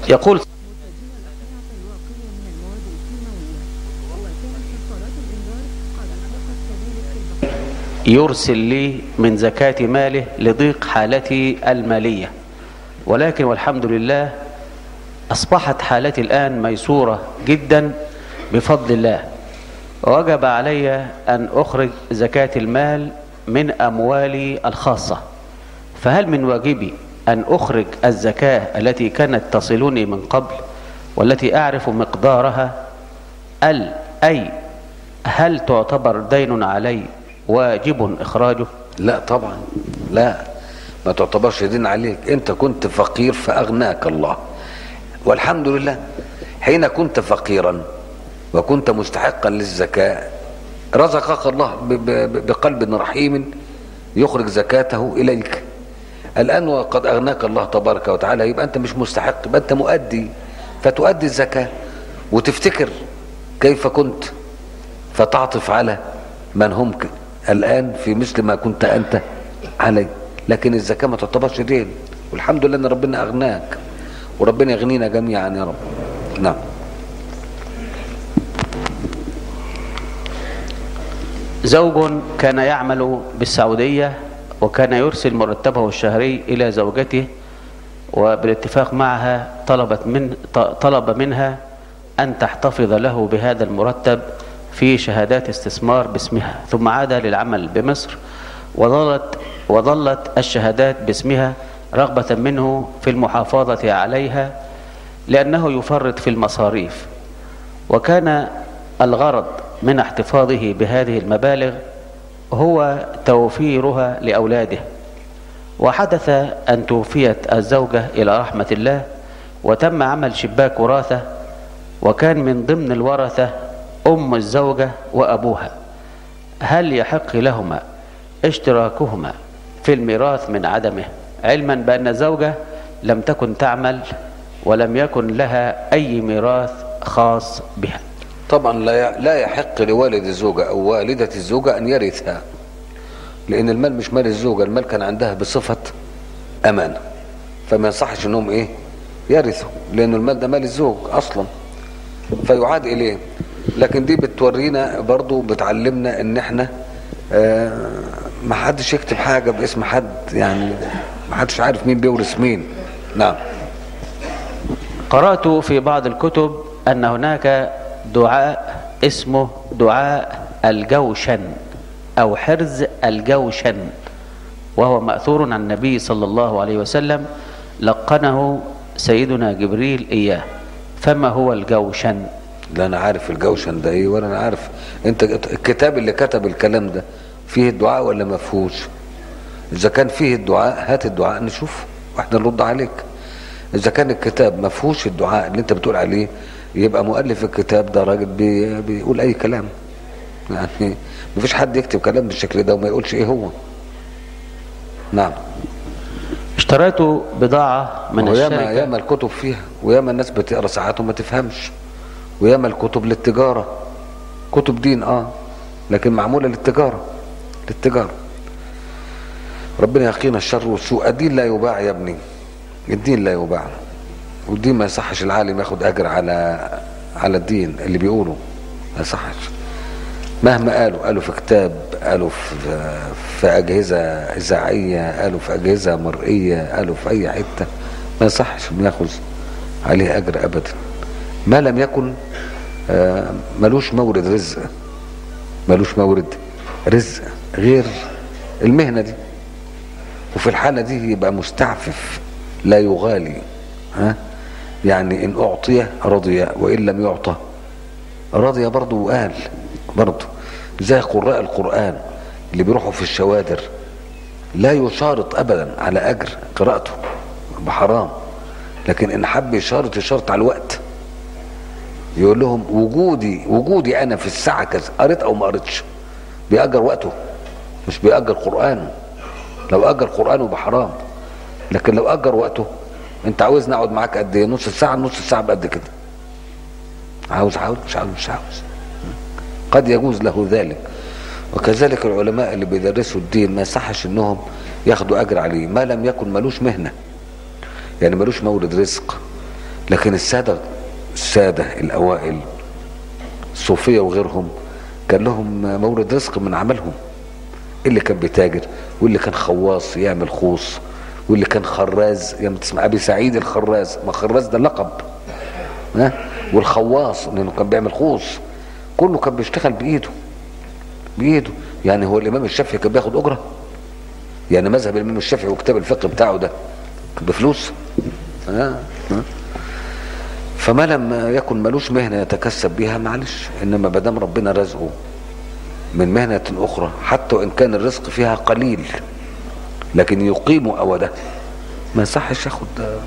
يقول يرسل لي من زكاة ماله لضيق حالتي المالية ولكن والحمد لله أصبحت حالتي الآن ميسورة جدا بفضل الله وجب علي أن أخرج زكاة المال من أموالي الخاصة فهل من واجبي أن أخرج الزكاة التي كانت تصلني من قبل والتي أعرف مقدارها ال أي هل تعتبر دين علي واجب إخراجه لا طبعا لا ما تعتبرش دين عليك انت كنت فقير فاغناك الله والحمد لله حين كنت فقيرا وكنت مستحقا للزكاة رزقك الله ب- ب- بقلب رحيم يخرج زكاته إليك الآن وقد أغناك الله تبارك وتعالى يبقى أنت مش مستحق يبقى أنت مؤدي فتؤدي الزكاة وتفتكر كيف كنت فتعطف على من هم ك- الآن في مثل ما كنت أنت عليه لكن الزكاة ما تعتبرش دين والحمد لله أن ربنا أغناك وربنا يغنينا جميعا يا رب نعم زوج كان يعمل بالسعودية وكان يرسل مرتبه الشهري إلى زوجته وبالاتفاق معها طلبت من ط- طلب منها أن تحتفظ له بهذا المرتب في شهادات استثمار باسمها ثم عاد للعمل بمصر وظلت وظلت الشهادات باسمها رغبة منه في المحافظة عليها لأنه يفرط في المصاريف وكان الغرض من احتفاظه بهذه المبالغ هو توفيرها لأولاده وحدث أن توفيت الزوجة إلى رحمة الله وتم عمل شباك وراثة وكان من ضمن الورثة أم الزوجة وأبوها هل يحق لهما اشتراكهما في الميراث من عدمه علما بأن الزوجة لم تكن تعمل ولم يكن لها أي ميراث خاص بها طبعا لا ي- لا يحق لوالد الزوجة أو والدة الزوجة أن يرثها لأن المال مش مال الزوجة المال كان عندها بصفة أمانة فما يصحش أنهم إيه يرثوا لأن المال ده مال الزوج أصلا فيعاد إليه لكن دي بتورينا برضو بتعلمنا ان احنا آه ما حدش يكتب حاجة باسم حد يعني ما حدش عارف مين بيورث مين نعم قرأت في بعض الكتب أن هناك دعاء اسمه دعاء الجوشن أو حرز الجوشن وهو مأثور عن النبي صلى الله عليه وسلم لقنه سيدنا جبريل إياه فما هو الجوشن لا انا عارف الجوشن ده ايه ولا انا عارف انت الكتاب اللي كتب الكلام ده فيه الدعاء ولا ما فيهوش اذا كان فيه الدعاء هات الدعاء نشوف واحنا نرد عليك اذا كان الكتاب ما فيهوش الدعاء اللي انت بتقول عليه يبقى مؤلف الكتاب ده راجل بي بيقول اي كلام يعني ما فيش حد يكتب كلام بالشكل ده وما يقولش ايه هو نعم اشتريت بضاعة من وياما الشركة ياما الكتب فيها وياما الناس بتقرا ساعات وما تفهمش وياما الكتب للتجاره كتب دين اه لكن معموله للتجاره للتجاره ربنا يقينا الشر والسوء الدين لا يباع يا ابني الدين لا يباع والدين ما يصحش العالم ياخد اجر على على الدين اللي بيقوله ما يصحش مهما قالوا قالوا في كتاب قالوا في, في أجهزة إذاعية قالوا في أجهزة مرئية قالوا في أي حتة ما يصحش بناخذ عليه أجر أبدا ما لم يكن آه، ملوش مورد رزق ملوش مورد رزق غير المهنة دي وفي الحالة دي يبقى مستعفف لا يغالي ها يعني إن أعطي رضي وإن لم يعطى رضي برضه وقال برضه زي قراء القرآن اللي بيروحوا في الشوادر لا يشارط أبدا على أجر قراءته بحرام لكن إن حب يشارط يشارط على الوقت يقول لهم وجودي وجودي أنا في الساعة كذا قريت أو ما قريتش بيأجر وقته مش بيأجر قرآنه لو أجر قرآنه بحرام لكن لو أجر وقته أنت عاوزني أقعد معاك قد إيه نص ساعة نص ساعة بقد كده عاوز عاوز مش عاوز مش عاوز قد يجوز له ذلك وكذلك العلماء اللي بيدرسوا الدين ما يصحش انهم ياخدوا اجر عليه ما لم يكن ملوش مهنه يعني ملوش مورد رزق لكن السادة السادة الأوائل الصوفية وغيرهم كان لهم مورد رزق من عملهم اللي كان بيتاجر واللي كان خواص يعمل خوص واللي كان خراز يعني تسمع ابي سعيد الخراز ما خراز ده لقب ها والخواص لانه كان بيعمل خوص كله كان بيشتغل بايده بايده يعني هو الامام الشافعي كان بياخد اجره يعني مذهب الامام الشافعي وكتاب الفقه بتاعه ده كان بفلوس ها ها فما لم يكن ملوش مهنه يتكسب بها معلش انما ما دام ربنا رزقه من مهنه اخرى حتى وان كان الرزق فيها قليل لكن يقيم اوده ما يصحش ياخد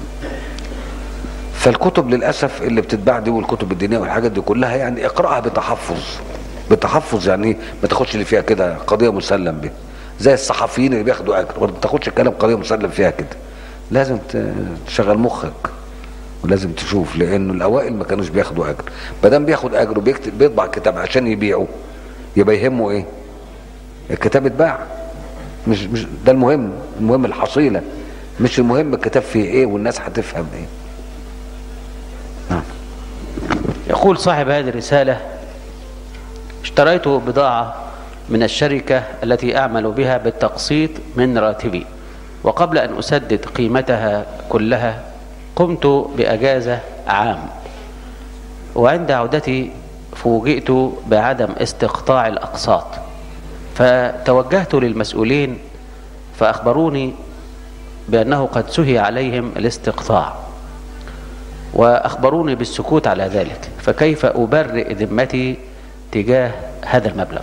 فالكتب للاسف اللي بتتباع دي والكتب الدينيه والحاجات دي كلها يعني اقراها بتحفظ بتحفظ يعني إيه؟ ما تاخدش اللي فيها كده قضيه مسلم بها زي الصحفيين اللي بياخدوا اجر ما تاخدش الكلام قضيه مسلم فيها كده لازم ت- تشغل مخك ولازم تشوف لانه الاوائل ما كانوش بياخدوا اجر ما دام بياخد اجر وبيكتب بيطبع كتاب عشان يبيعه يبقى يهمه ايه الكتاب اتباع مش مش ده المهم المهم الحصيله مش المهم الكتاب فيه ايه والناس هتفهم ايه نعم يقول صاحب هذه الرسالة اشتريت بضاعة من الشركة التي أعمل بها بالتقسيط من راتبي وقبل أن أسدد قيمتها كلها قمت بأجازة عام وعند عودتي فوجئت بعدم استقطاع الأقساط فتوجهت للمسؤولين فأخبروني بأنه قد سهي عليهم الاستقطاع وأخبروني بالسكوت على ذلك فكيف أبرئ ذمتي تجاه هذا المبلغ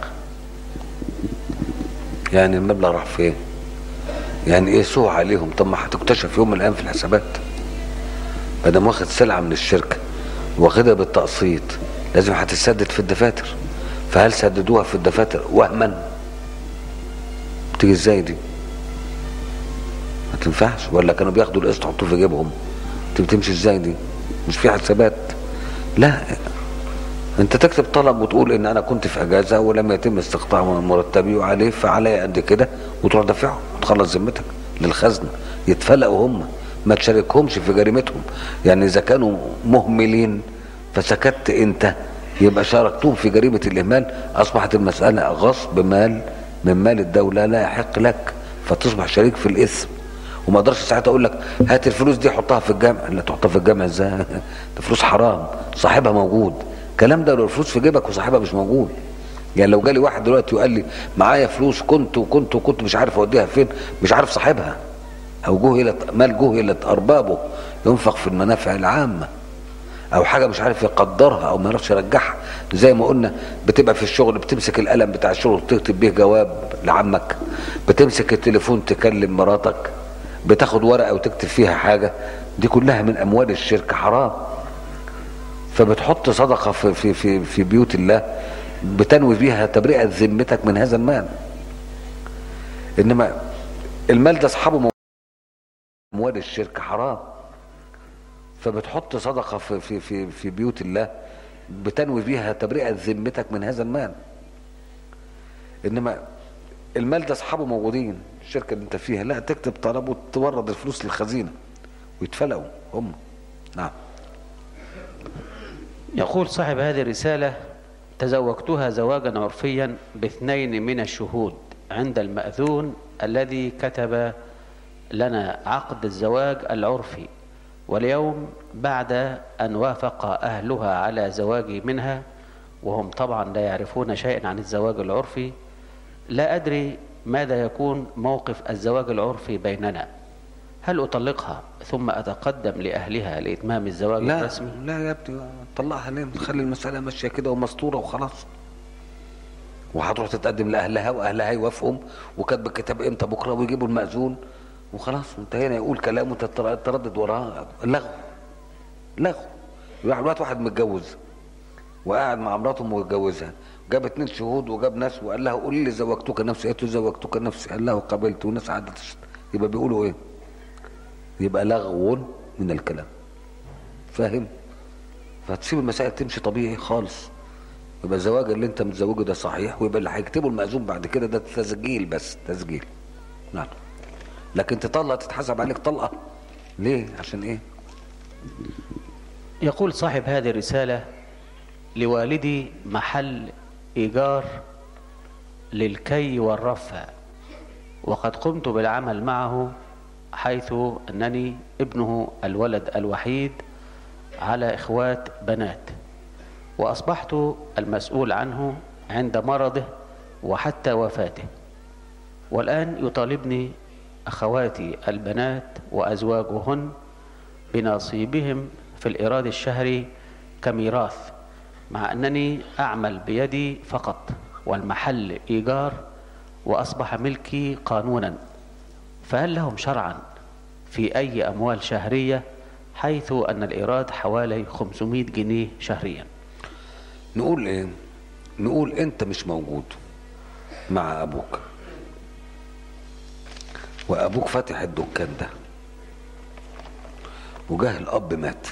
يعني المبلغ راح فين يعني ايه سوء عليهم طب ما هتكتشف يوم من الايام في الحسابات ما دام واخد سلعه من الشركه واخدها بالتقسيط لازم هتتسدد في الدفاتر فهل سددوها في الدفاتر وهما تيجي ازاي دي ما تنفعش ولا كانوا بياخدوا القسط يحطوه في جيبهم انت بتمشي ازاي دي مش في حسابات لا انت تكتب طلب وتقول ان انا كنت في اجازه ولم يتم استقطاع مرتبي وعليه فعلي قد كده وتروح دافعه وتخلص ذمتك للخزنه يتفلقوا هم ما تشاركهمش في جريمتهم يعني اذا كانوا مهملين فسكت انت يبقى شاركتهم في جريمه الاهمال اصبحت المساله غصب مال من مال الدوله لا يحق لك فتصبح شريك في الاثم وما اقدرش ساعتها اقول لك هات الفلوس دي حطها في الجامع لا تحطها في الجامع ازاي ده فلوس حرام صاحبها موجود الكلام ده لو الفلوس في جيبك وصاحبها مش موجود يعني لو جالي واحد دلوقتي وقال لي معايا فلوس كنت وكنت وكنت مش عارف اوديها فين مش عارف صاحبها او جهلت مال جهلت اربابه ينفق في المنافع العامه او حاجه مش عارف يقدرها او ما يعرفش يرجعها زي ما قلنا بتبقى في الشغل بتمسك القلم بتاع الشغل تكتب بيه جواب لعمك بتمسك التليفون تكلم مراتك بتاخد ورقه وتكتب فيها حاجه دي كلها من اموال الشركه حرام فبتحط صدقه في في في, في بيوت الله بتنوي بيها تبرئه ذمتك من هذا المال انما المال ده اصحابه اموال الشركه حرام فبتحط صدقه في في في في بيوت الله بتنوي بيها تبرئه ذمتك من هذا المال انما المال ده اصحابه موجودين الشركه اللي انت فيها لا تكتب طلب وتورد الفلوس للخزينه ويتفلقوا هم نعم يقول صاحب هذه الرسالة تزوجتها زواجا عرفيا باثنين من الشهود عند المأذون الذي كتب لنا عقد الزواج العرفي واليوم بعد أن وافق أهلها على زواجي منها وهم طبعا لا يعرفون شيئا عن الزواج العرفي لا أدري ماذا يكون موقف الزواج العرفي بيننا هل أطلقها ثم أتقدم لأهلها لإتمام الزواج لا الرسمي لا يا ابني طلعها ليه خلي المسألة ماشية كده ومسطورة وخلاص وهتروح تتقدم لأهلها وأهلها يوافقهم وكاتب الكتاب امتى بكرة ويجيبوا المأذون وخلاص انتهينا يقول كلام وانت تر- تردد وراه لغو لغو يروح الوقت واحد متجوز وقاعد مع مراته ومتجوزها جاب اتنين شهود وجاب ناس وقال لها قولي لي زوجتك نفسي قالت له زوجتك نفسي قال لها وقابلت وناس قعدت تشت- يبقى بيقولوا ايه؟ يبقى لغو من الكلام فاهم فهتسيب المسائل تمشي طبيعي خالص يبقى الزواج اللي انت متزوجه ده صحيح ويبقى اللي هيكتبه المأذون بعد كده ده تسجيل بس تسجيل نعم لكن تطلق تتحسب عليك طلقه ليه عشان ايه يقول صاحب هذه الرسالة لوالدي محل إيجار للكي والرفع وقد قمت بالعمل معه حيث أنني ابنه الولد الوحيد على إخوات بنات وأصبحت المسؤول عنه عند مرضه وحتى وفاته والآن يطالبني أخواتي البنات وأزواجهن بنصيبهم في الإيراد الشهري كميراث مع أنني أعمل بيدي فقط والمحل إيجار وأصبح ملكي قانونا فهل لهم شرعا في أي أموال شهرية حيث أن الإيراد حوالي 500 جنيه شهريا نقول ايه نقول انت مش موجود مع ابوك وابوك فاتح الدكان ده وجاه الاب مات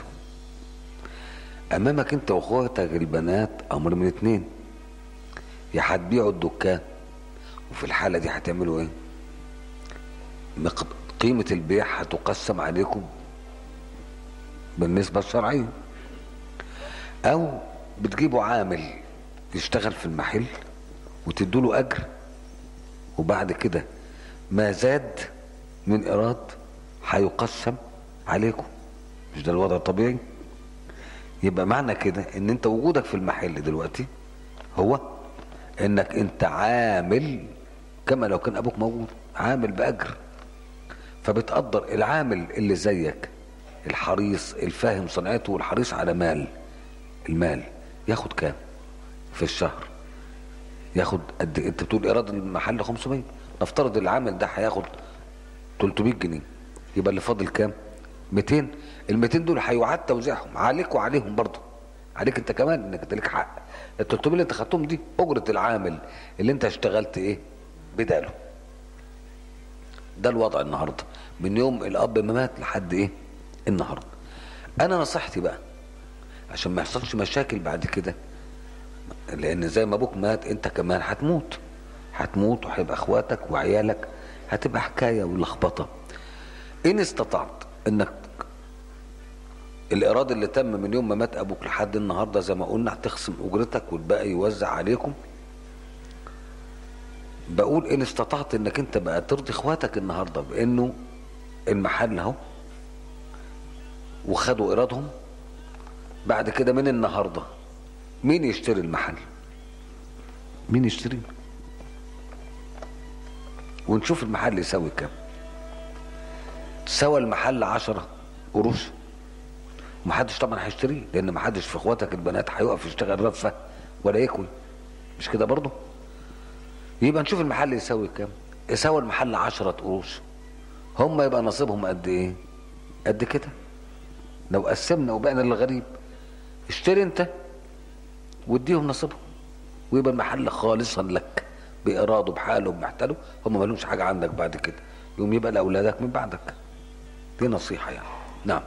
امامك انت واخواتك البنات امر من اتنين يا هتبيعوا الدكان وفي الحاله دي هتعملوا ايه مق- قيمه البيع هتقسم عليكم بالنسبه الشرعيه او بتجيبوا عامل يشتغل في المحل وتدوا له اجر وبعد كده ما زاد من ايراد هيقسم عليكم مش ده الوضع الطبيعي يبقى معنى كده ان انت وجودك في المحل دلوقتي هو انك انت عامل كما لو كان ابوك موجود عامل باجر فبتقدر العامل اللي زيك الحريص الفاهم صنعته والحريص على مال المال ياخد كام في الشهر ياخد قد انت بتقول ايراد المحل 500 نفترض العامل ده هياخد 300 جنيه يبقى اللي فاضل كام 200 ال 200 دول هيعاد توزيعهم عليك وعليهم برضه عليك انت كمان انك انت ليك حق ال 300 اللي انت خدتهم دي اجره العامل اللي انت اشتغلت ايه بداله ده الوضع النهارده من يوم الاب ما مات لحد ايه النهارده انا نصيحتي بقى عشان ما يحصلش مشاكل بعد كده لان زي ما ابوك مات انت كمان هتموت هتموت وهيبقى اخواتك وعيالك هتبقى حكايه ولخبطه ان استطعت انك الايراد اللي تم من يوم ما مات ابوك لحد النهارده زي ما قلنا هتخصم اجرتك والباقي يوزع عليكم بقول ان استطعت انك انت بقى ترضي اخواتك النهارده بانه المحل اهو وخدوا ايرادهم بعد كده من النهارده مين يشتري المحل مين يشتري ونشوف المحل يساوي كام سوى المحل عشرة قروش محدش طبعا هيشتريه لان محدش في اخواتك البنات هيقف يشتغل رفه ولا يكوي مش كده برضه يبقى نشوف المحل يساوي كام يساوي المحل عشرة قروش هم يبقى نصيبهم قد ايه قد كده لو قسمنا وبقينا للغريب اشتري انت واديهم نصيبهم ويبقى المحل خالصا لك بإراده بحاله بمحتاله هم ما لهمش حاجة عندك بعد كده يوم يبقى لأولادك من بعدك دي نصيحة يعني نعم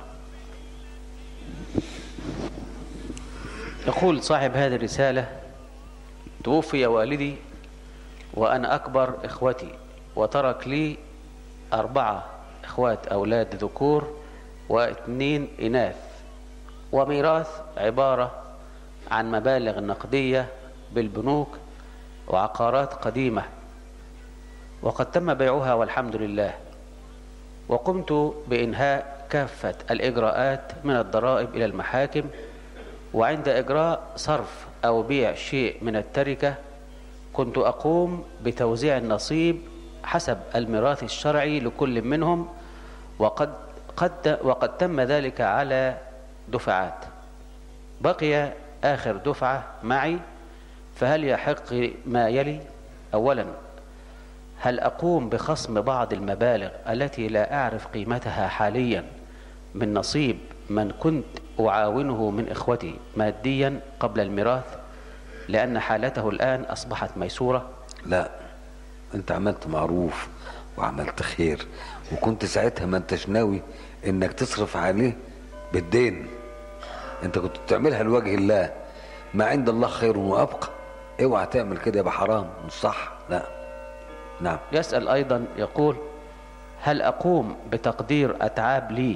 يقول صاحب هذه الرسالة توفي والدي وأنا أكبر إخوتي وترك لي أربعة إخوات أولاد ذكور واثنين إناث وميراث عبارة عن مبالغ نقدية بالبنوك وعقارات قديمة وقد تم بيعها والحمد لله وقمت بإنهاء كافة الإجراءات من الضرائب إلى المحاكم وعند إجراء صرف أو بيع شيء من التركة كنت أقوم بتوزيع النصيب حسب الميراث الشرعي لكل منهم وقد قد وقد تم ذلك على دفعات بقي آخر دفعة معي فهل يحق ما يلي أولا هل أقوم بخصم بعض المبالغ التي لا أعرف قيمتها حاليا من نصيب من كنت أعاونه من إخوتي ماديا قبل الميراث لأن حالته الآن أصبحت ميسورة لا انت عملت معروف وعملت خير وكنت ساعتها ما انتش ناوي انك تصرف عليه بالدين انت كنت بتعملها لوجه الله ما عند الله خير وابقى اوعى تعمل كده يبقى حرام مش صح لا نعم يسأل أيضا يقول هل أقوم بتقدير أتعاب لي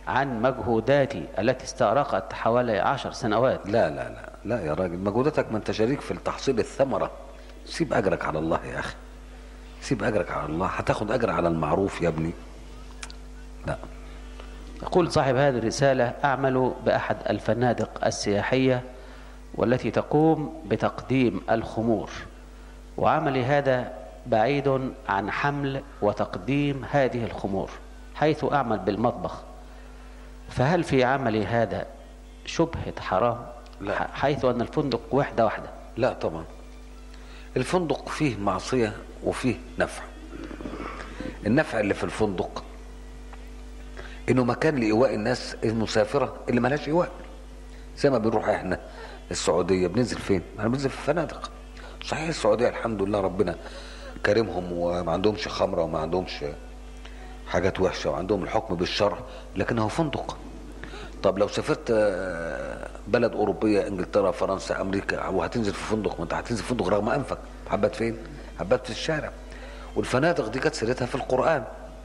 عن مجهوداتي التي استغرقت حوالي عشر سنوات لا لا لا لا يا راجل مجهوداتك ما انت شريك في تحصيل الثمرة سيب اجرك على الله يا اخي سيب اجرك على الله هتاخد اجر على المعروف يا ابني لا يقول صاحب هذه الرسالة أعمل بأحد الفنادق السياحية والتي تقوم بتقديم الخمور وعملي هذا بعيد عن حمل وتقديم هذه الخمور حيث أعمل بالمطبخ فهل في عملي هذا شبهة حرام لا. ح- حيث أن الفندق وحدة واحدة لا طبعا الفندق فيه معصية وفيه نفع النفع اللي في الفندق انه مكان لايواء الناس المسافرة اللي ملهاش ايواء زي ما بنروح احنا السعودية بننزل فين؟ انا بننزل في الفنادق صحيح السعودية الحمد لله ربنا كرمهم وما عندهمش خمرة وما عندهمش حاجات وحشة وعندهم الحكم بالشرع لكنه فندق طب لو سافرت آه، بلد أوروبية إنجلترا فرنسا أمريكا وهتنزل في فندق ما أنت هتنزل في فندق رغم أنفك حبات فين؟ حبات في الشارع والفنادق دي كانت سيرتها في القرآن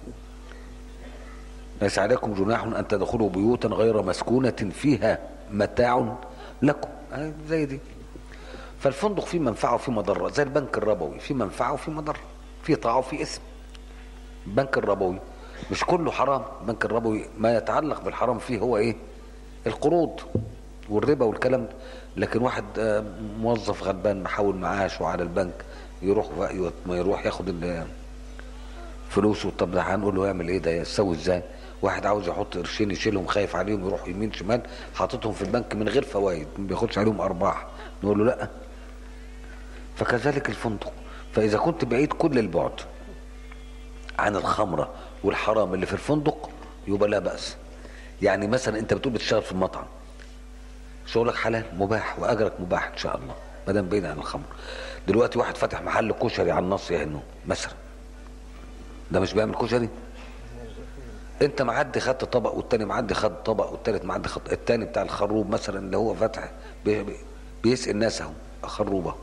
ليس عليكم جناح أن تدخلوا بيوتا غير مسكونة فيها متاع لكم آه، زي دي فالفندق فيه منفعة وفيه مضرة زي البنك الربوي فيه منفعة وفيه مضرة فيه طاعة وفيه إثم البنك الربوي مش كله حرام البنك الربوي ما يتعلق بالحرام فيه هو ايه القروض والربا والكلام ده لكن واحد آه، موظف غلبان محول معاشه على البنك يروح بقى يوت- ما يروح ياخد ال- فلوسه طب ده هنقول له يعمل ايه ده يسوي ازاي واحد عاوز يحط قرشين يشيلهم خايف عليهم يروح يمين شمال حاططهم في البنك من غير فوائد ما بياخدش عليهم ارباح نقول له لا فكذلك الفندق فاذا كنت بعيد كل البعد عن الخمرة والحرام اللي في الفندق يبقى لا بأس يعني مثلا انت بتقول بتشتغل في المطعم شغلك حلال مباح واجرك مباح ان شاء الله ما دام بعيد عن الخمر دلوقتي واحد فاتح محل كشري على النص هنا مثلا ده مش بيعمل كشري انت معدي خدت طبق والتاني معدي خد طبق والتالت معدي خد التاني بتاع الخروب مثلا اللي هو فاتح بي بي بيسقي الناس اهو خروبه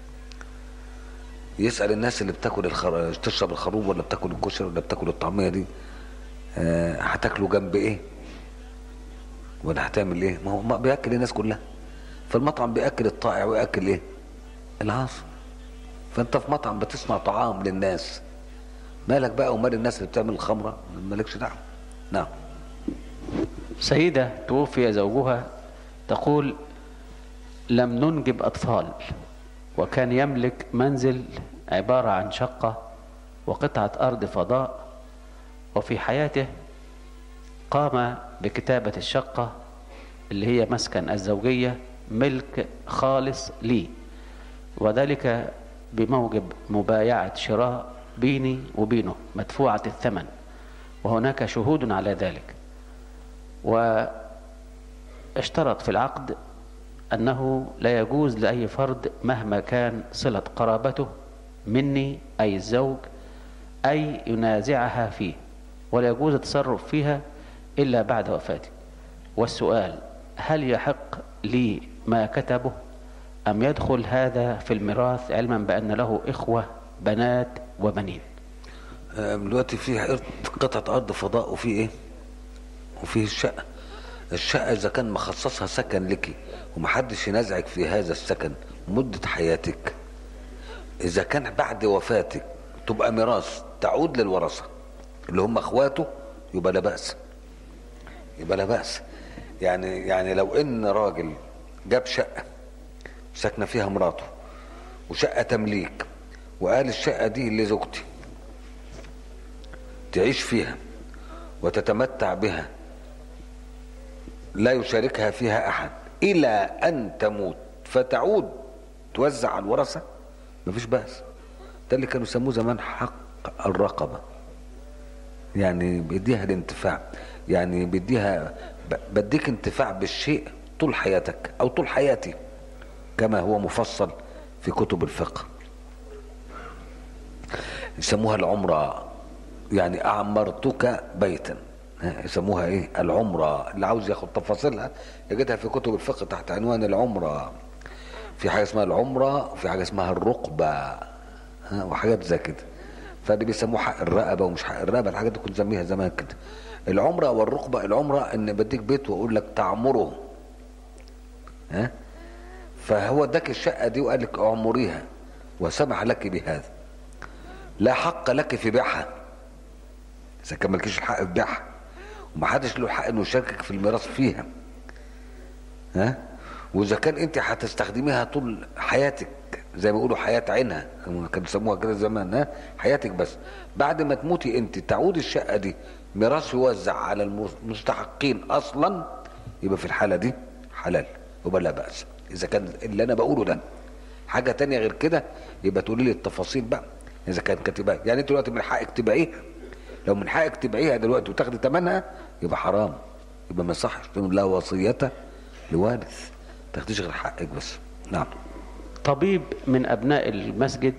يسأل الناس اللي بتاكل الخر... تشرب الخروب ولا بتاكل الكشري ولا بتاكل الطعمية دي آه، هتاكلوا جنب ايه ولا هتعمل ايه ما هو ما بياكل الناس كلها فالمطعم بياكل الطائع وياكل ايه العاصي فانت في مطعم بتصنع طعام للناس مالك بقى ومال الناس اللي بتعمل الخمره مالكش دعوه نعم سيدة توفي زوجها تقول لم ننجب أطفال وكان يملك منزل عبارة عن شقة وقطعة أرض فضاء وفي حياته قام بكتابة الشقة اللي هي مسكن الزوجية ملك خالص لي وذلك بموجب مبايعة شراء بيني وبينه مدفوعة الثمن وهناك شهود على ذلك واشترط في العقد أنه لا يجوز لأي فرد مهما كان صلة قرابته مني أي الزوج أي ينازعها فيه ولا يجوز التصرف فيها إلا بعد وفاتي والسؤال هل يحق لي ما كتبه أم يدخل هذا في الميراث علما بأن له إخوة بنات وبنين آه، دلوقتي في قطعة أرض فضاء وفي إيه؟ وفيه الشقة الشقة إذا كان مخصصها سكن لك ومحدش ينازعك في هذا السكن مدة حياتك إذا كان بعد وفاتك تبقى ميراث تعود للورثة اللي هم إخواته يبقى لا بأس يبقى لا بأس يعني يعني لو إن راجل جاب شقة ساكنة فيها مراته وشقة تمليك وقال الشقة دي لزوجتي تعيش فيها وتتمتع بها لا يشاركها فيها احد الى ان تموت فتعود توزع على الورثه مفيش بأس ده اللي كانوا يسموه زمان حق الرقبه يعني بيديها الانتفاع يعني بيديها ب- بديك انتفاع بالشيء طول حياتك او طول حياتي كما هو مفصل في كتب الفقه يسموها العمرة يعني أعمرتك بيتا ها، يسموها ايه العمرة اللي عاوز ياخد تفاصيلها يجدها في كتب الفقه تحت عنوان العمرة في حاجة اسمها العمرة وفي حاجة اسمها الرقبة ها، وحاجات زي كده فدي بيسموه حق الرقبة ومش حق الرقبة الحاجات دي كنت نسميها زمان كده العمره والرقبه العمره ان بديك بيت واقول لك تعمره ها فهو اداك الشقه دي وقال لك اعمريها وسمح لك بهذا لا حق لك في بيعها اذا كان مالكيش الحق في بيعها ومحدش له الحق انه يشاركك في الميراث فيها ها واذا كان انت هتستخدميها طول حياتك زي ما بيقولوا حياه عينها كانوا يسموها كده زمان ها حياتك بس بعد ما تموتي انت تعود الشقه دي ميراث يوزع على المستحقين اصلا يبقى في الحاله دي حلال يبقى لا باس اذا كان اللي انا بقوله ده حاجه تانية غير كده يبقى تقولي لي التفاصيل بقى اذا كانت كاتباه يعني انت دلوقتي من حقك تبيعيها لو من حقك تبيعيها دلوقتي وتاخدي ثمنها يبقى حرام يبقى ما يصحش تقول لا وصيه لوارث تاخديش غير حقك بس نعم طبيب من أبناء المسجد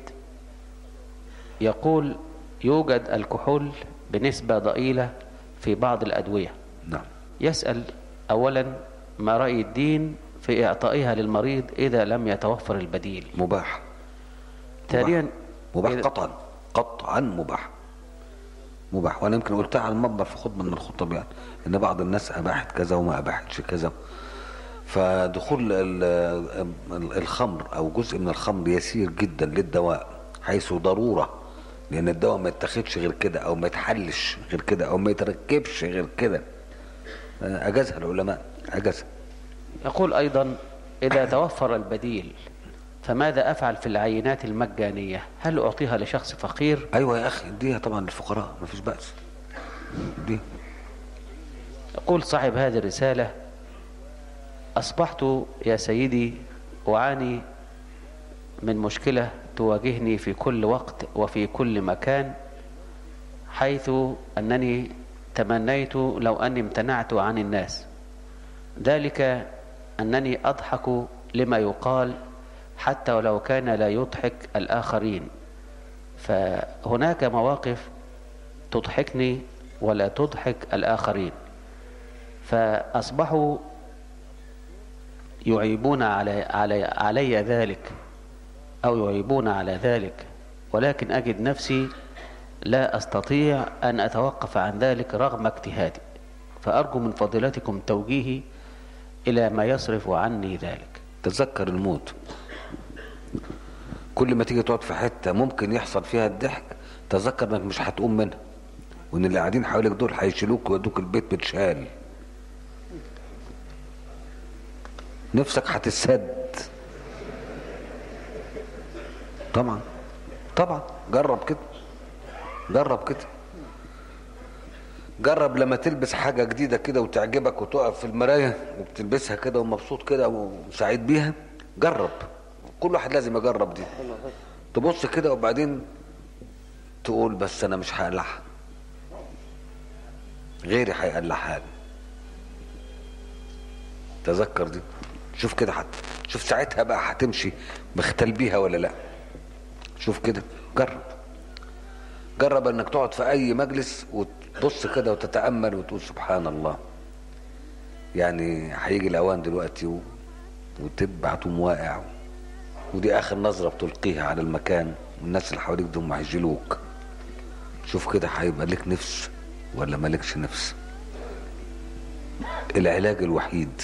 يقول يوجد الكحول بنسبة ضئيلة في بعض الأدوية نعم يسأل أولا ما رأي الدين في إعطائها للمريض إذا لم يتوفر البديل مباح ثانيا مباح إذا- قطعا قطعا مباح مباح وانا يمكن قلتها على المنبر في خطبه من الخطب يعني ان بعض الناس اباحت كذا وما اباحتش كذا فدخول ال- ال- الخمر او جزء من الخمر يسير جدا للدواء حيث ضروره لان الدواء ما يتاخدش غير كده او ما يتحلش غير كده او ما يتركبش غير كده اجازها العلماء اجازها يقول أيضا إذا توفر البديل فماذا أفعل في العينات المجانية هل أعطيها لشخص فقير ايوه يا اخي اديها طبعا للفقراء ما فيش باس دي يقول صاحب هذه الرسالة أصبحت يا سيدي أعاني من مشكلة تواجهني في كل وقت وفي كل مكان حيث أنني تمنيت لو أني امتنعت عن الناس ذلك أنني أضحك لما يقال حتى ولو كان لا يضحك الآخرين فهناك مواقف تضحكني ولا تضحك الآخرين فأصبحوا يعيبون علي, علي, علي ذلك أو يعيبون على ذلك ولكن أجد نفسي لا أستطيع أن أتوقف عن ذلك رغم اجتهادي فأرجو من فضيلتكم توجيهي إلى ما يصرف عني ذلك تذكر الموت كل ما تيجي تقعد في حته ممكن يحصل فيها الضحك تذكر انك مش هتقوم منها وان اللي قاعدين حواليك دول هيشيلوك ويودوك البيت بتشال نفسك هتسد طبعا طبعا جرب كده جرب كده جرب لما تلبس حاجة جديدة كده وتعجبك وتقف في المراية وبتلبسها كده ومبسوط كده وسعيد بيها جرب كل واحد لازم يجرب دي تبص كده وبعدين تقول بس انا مش هقلعها غيري هيقلعها لي تذكر دي شوف كده حتى شوف ساعتها بقى هتمشي مختل بيها ولا لا شوف كده جرب جرب انك تقعد في اي مجلس وتبص كده وتتامل وتقول سبحان الله يعني هيجي الاوان دلوقتي و... وتبقى تقوم واقع ودي اخر نظره بتلقيها على المكان والناس اللي حواليك دول هيجيلوك شوف كده هيبقى لك نفس ولا مالكش نفس العلاج الوحيد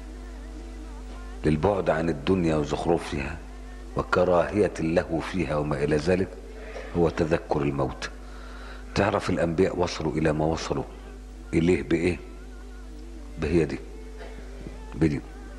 للبعد عن الدنيا وزخرفها وكراهية اللهو فيها وما إلى ذلك هو تذكر الموت تعرف الأنبياء وصلوا إلى ما وصلوا إليه بإيه بهي دي بدي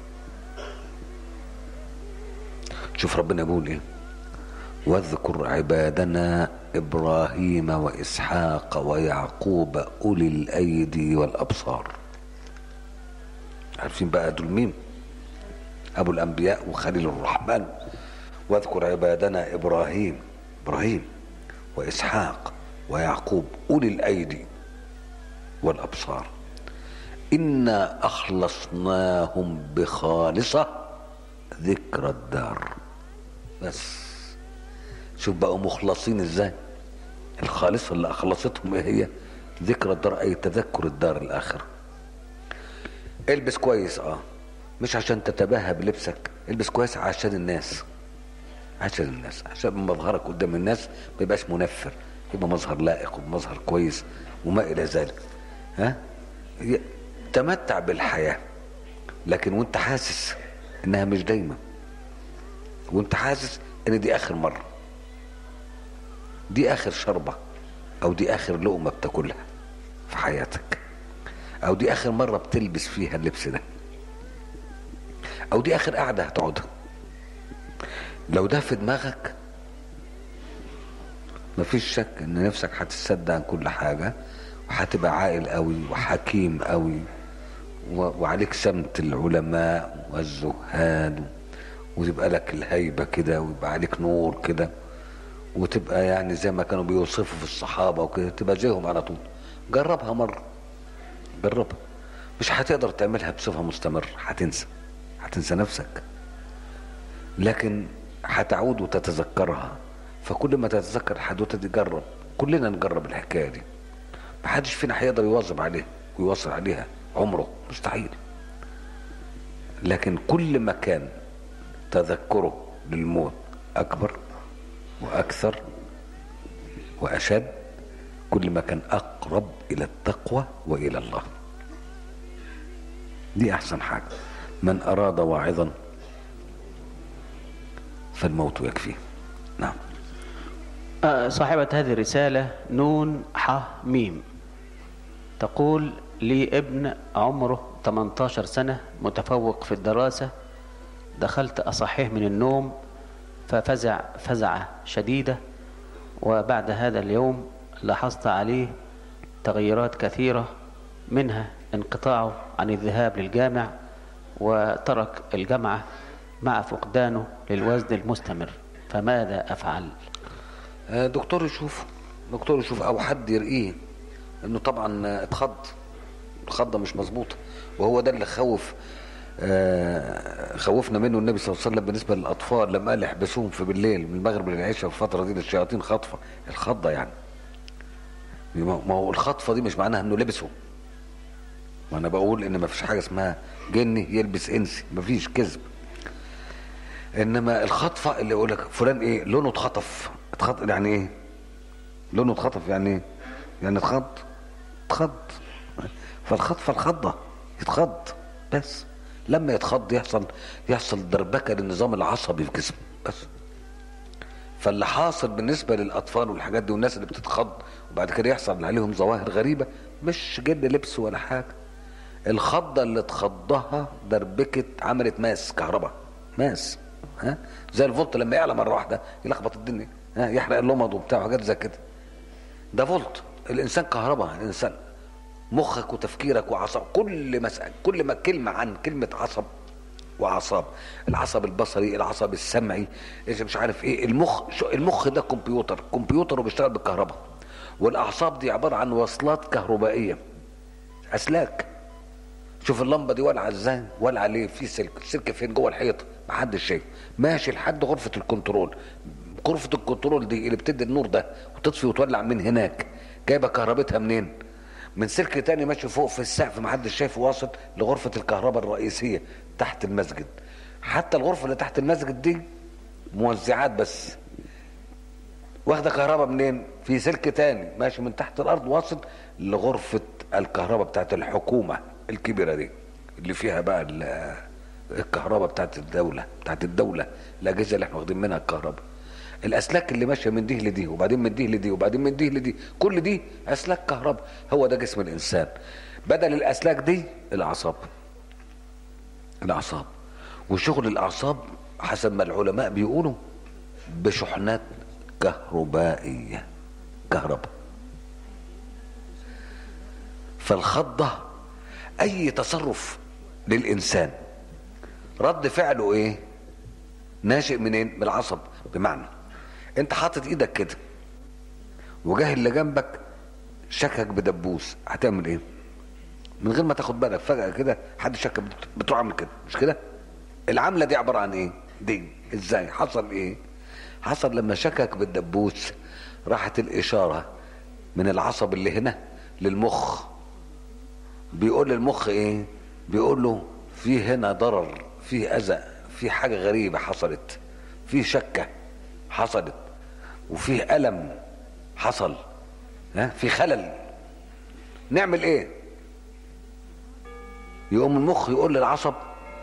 شوف ربنا بيقول إيه واذكر عبادنا إبراهيم وإسحاق ويعقوب أولي الأيدي والأبصار عارفين بقى دول مين أبو الأنبياء وخليل الرحمن واذكر عبادنا إبراهيم إبراهيم وإسحاق ويعقوب أولي الأيدي والأبصار إنا أخلصناهم بخالصة ذكر الدار بس شوف بقوا مخلصين ازاي الخالصة اللي أخلصتهم ايه هي ذكر الدار أي تذكر الدار الآخرة البس كويس اه مش عشان تتباهى بلبسك البس كويس عشان الناس عشان الناس عشان مظهرك قدام الناس ما يبقاش منفر يبقى مظهر لائق ومظهر كويس وما الى ذلك ها ي- تمتع بالحياة لكن وانت حاسس انها مش دايما وانت حاسس ان دي اخر مرة دي اخر شربة او دي اخر لقمة بتاكلها في حياتك او دي اخر مرة بتلبس فيها اللبس ده او دي اخر قعدة هتقعدها لو ده في دماغك مفيش شك ان نفسك هتتصدق عن كل حاجة وهتبقى عاقل قوي وحكيم قوي و- وعليك سمت العلماء والزهاد وتبقى لك الهيبة كده ويبقى عليك نور كده وتبقى يعني زي ما كانوا بيوصفوا في الصحابة وكده تبقى زيهم على طول جربها مرة جربها مش هتقدر تعملها بصفة مستمرة هتنسى هتنسى نفسك لكن هتعود وتتذكرها فكل ما تتذكر الحدوته دي جرب كلنا نجرب الحكايه دي محدش فينا هيقدر يواظب عليها ويواصل عليها عمره مستحيل لكن كل ما كان تذكره للموت اكبر واكثر واشد كل ما كان اقرب الى التقوى والى الله دي احسن حاجه من اراد واعظا فالموت يكفيه نعم آه، صاحبة هذه الرسالة نون ح ميم تقول لي ابن عمره 18 سنة متفوق في الدراسة دخلت أصحيه من النوم ففزع فزعة شديدة وبعد هذا اليوم لاحظت عليه تغيرات كثيرة منها انقطاعه عن الذهاب للجامع وترك الجامعة مع فقدانه للوزن المستمر فماذا أفعل؟ آه، دكتور يشوف دكتور يشوف او حد يرقيه انه طبعا آه، اتخض الخضه مش مظبوطه وهو ده اللي خوف آه، خوفنا منه النبي صلى الله عليه وسلم بالنسبه للاطفال لما قال احبسوهم في بالليل من المغرب للعشاء في الفتره دي للشياطين خطفه الخضه يعني ما ما هو الخطفه دي مش معناها انه لبسه ما انا بقول ان ما فيش حاجه اسمها جني يلبس انسي ما فيش كذب انما الخطفه اللي يقول لك فلان ايه لونه اتخطف اتخطف يعني ايه لونه اتخطف يعني ايه يعني اتخض اتخض فالخطفه الخضه يتخض بس لما يتخض يحصل يحصل دربكه للنظام العصبي في جسمه بس فاللي حاصل بالنسبه للاطفال والحاجات دي والناس اللي بتتخض وبعد كده يحصل عليهم ظواهر غريبه مش جن لبس ولا حاجه الخضه اللي اتخضها دربكت عملت ماس كهرباء ماس ها زي الفولت لما يعلى مره واحده يلخبط الدنيا ها يحرق اللمض وبتاع وحاجات زي كده ده فولت الانسان كهرباء الانسان مخك وتفكيرك وعصب كل مسألة كل ما كلمة عن كلمة عصب وأعصاب العصب البصري العصب السمعي إيش مش عارف ايه المخ شو- المخ ده كمبيوتر كمبيوتر وبيشتغل بالكهرباء والأعصاب دي عبارة عن وصلات كهربائية أسلاك شوف اللمبه دي والعه ازاي والعه ليه في سلك السلك فين جوه الحيط محدش شايف ماشي لحد غرفه الكنترول غرفه الكنترول دي اللي بتدي النور ده وتطفي وتولع من هناك جايبه كهربتها منين من سلك تاني ماشي فوق في السقف محدش شايفه واصل لغرفه الكهرباء الرئيسيه تحت المسجد حتى الغرفه اللي تحت المسجد دي موزعات بس واخده كهرباء منين في سلك تاني ماشي من تحت الارض واصل لغرفه الكهرباء بتاعت الحكومه الكبيره دي اللي فيها بقى ال- الكهرباء بتاعت الدوله بتاعت الدوله الاجهزه اللي احنا واخدين منها الكهرباء الاسلاك اللي ماشيه من دي لدي وبعدين من دي لدي وبعدين من دي لدي كل دي اسلاك كهرباء هو ده جسم الانسان بدل الاسلاك دي الاعصاب الاعصاب وشغل الاعصاب حسب ما العلماء بيقولوا بشحنات كهربائيه كهرباء فالخضه اي تصرف للانسان رد فعله ايه ناشئ منين من العصب بمعنى انت حاطط ايدك كده وجاه اللي جنبك شكك بدبوس هتعمل ايه من غير ما تاخد بالك فجاه كده حد شك بت- بتروح عامل كده مش كده العمله دي عباره عن ايه دي ازاي حصل ايه حصل لما شكك بالدبوس راحت الاشاره من العصب اللي هنا للمخ بيقول للمخ ايه بيقول له في هنا ضرر في اذى في حاجه غريبه حصلت في شكه حصلت وفي الم حصل ها في خلل نعمل ايه يقوم المخ يقول للعصب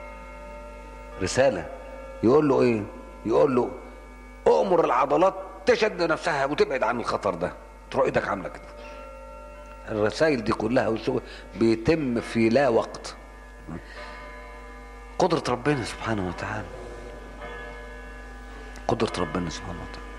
رسالة يقول له ايه يقول له امر العضلات تشد نفسها وتبعد عن الخطر ده تروح ايدك عامله كده الرسائل دي كلها والشغل بيتم في لا وقت قدرة ربنا سبحانه وتعالى قدرة ربنا سبحانه وتعالى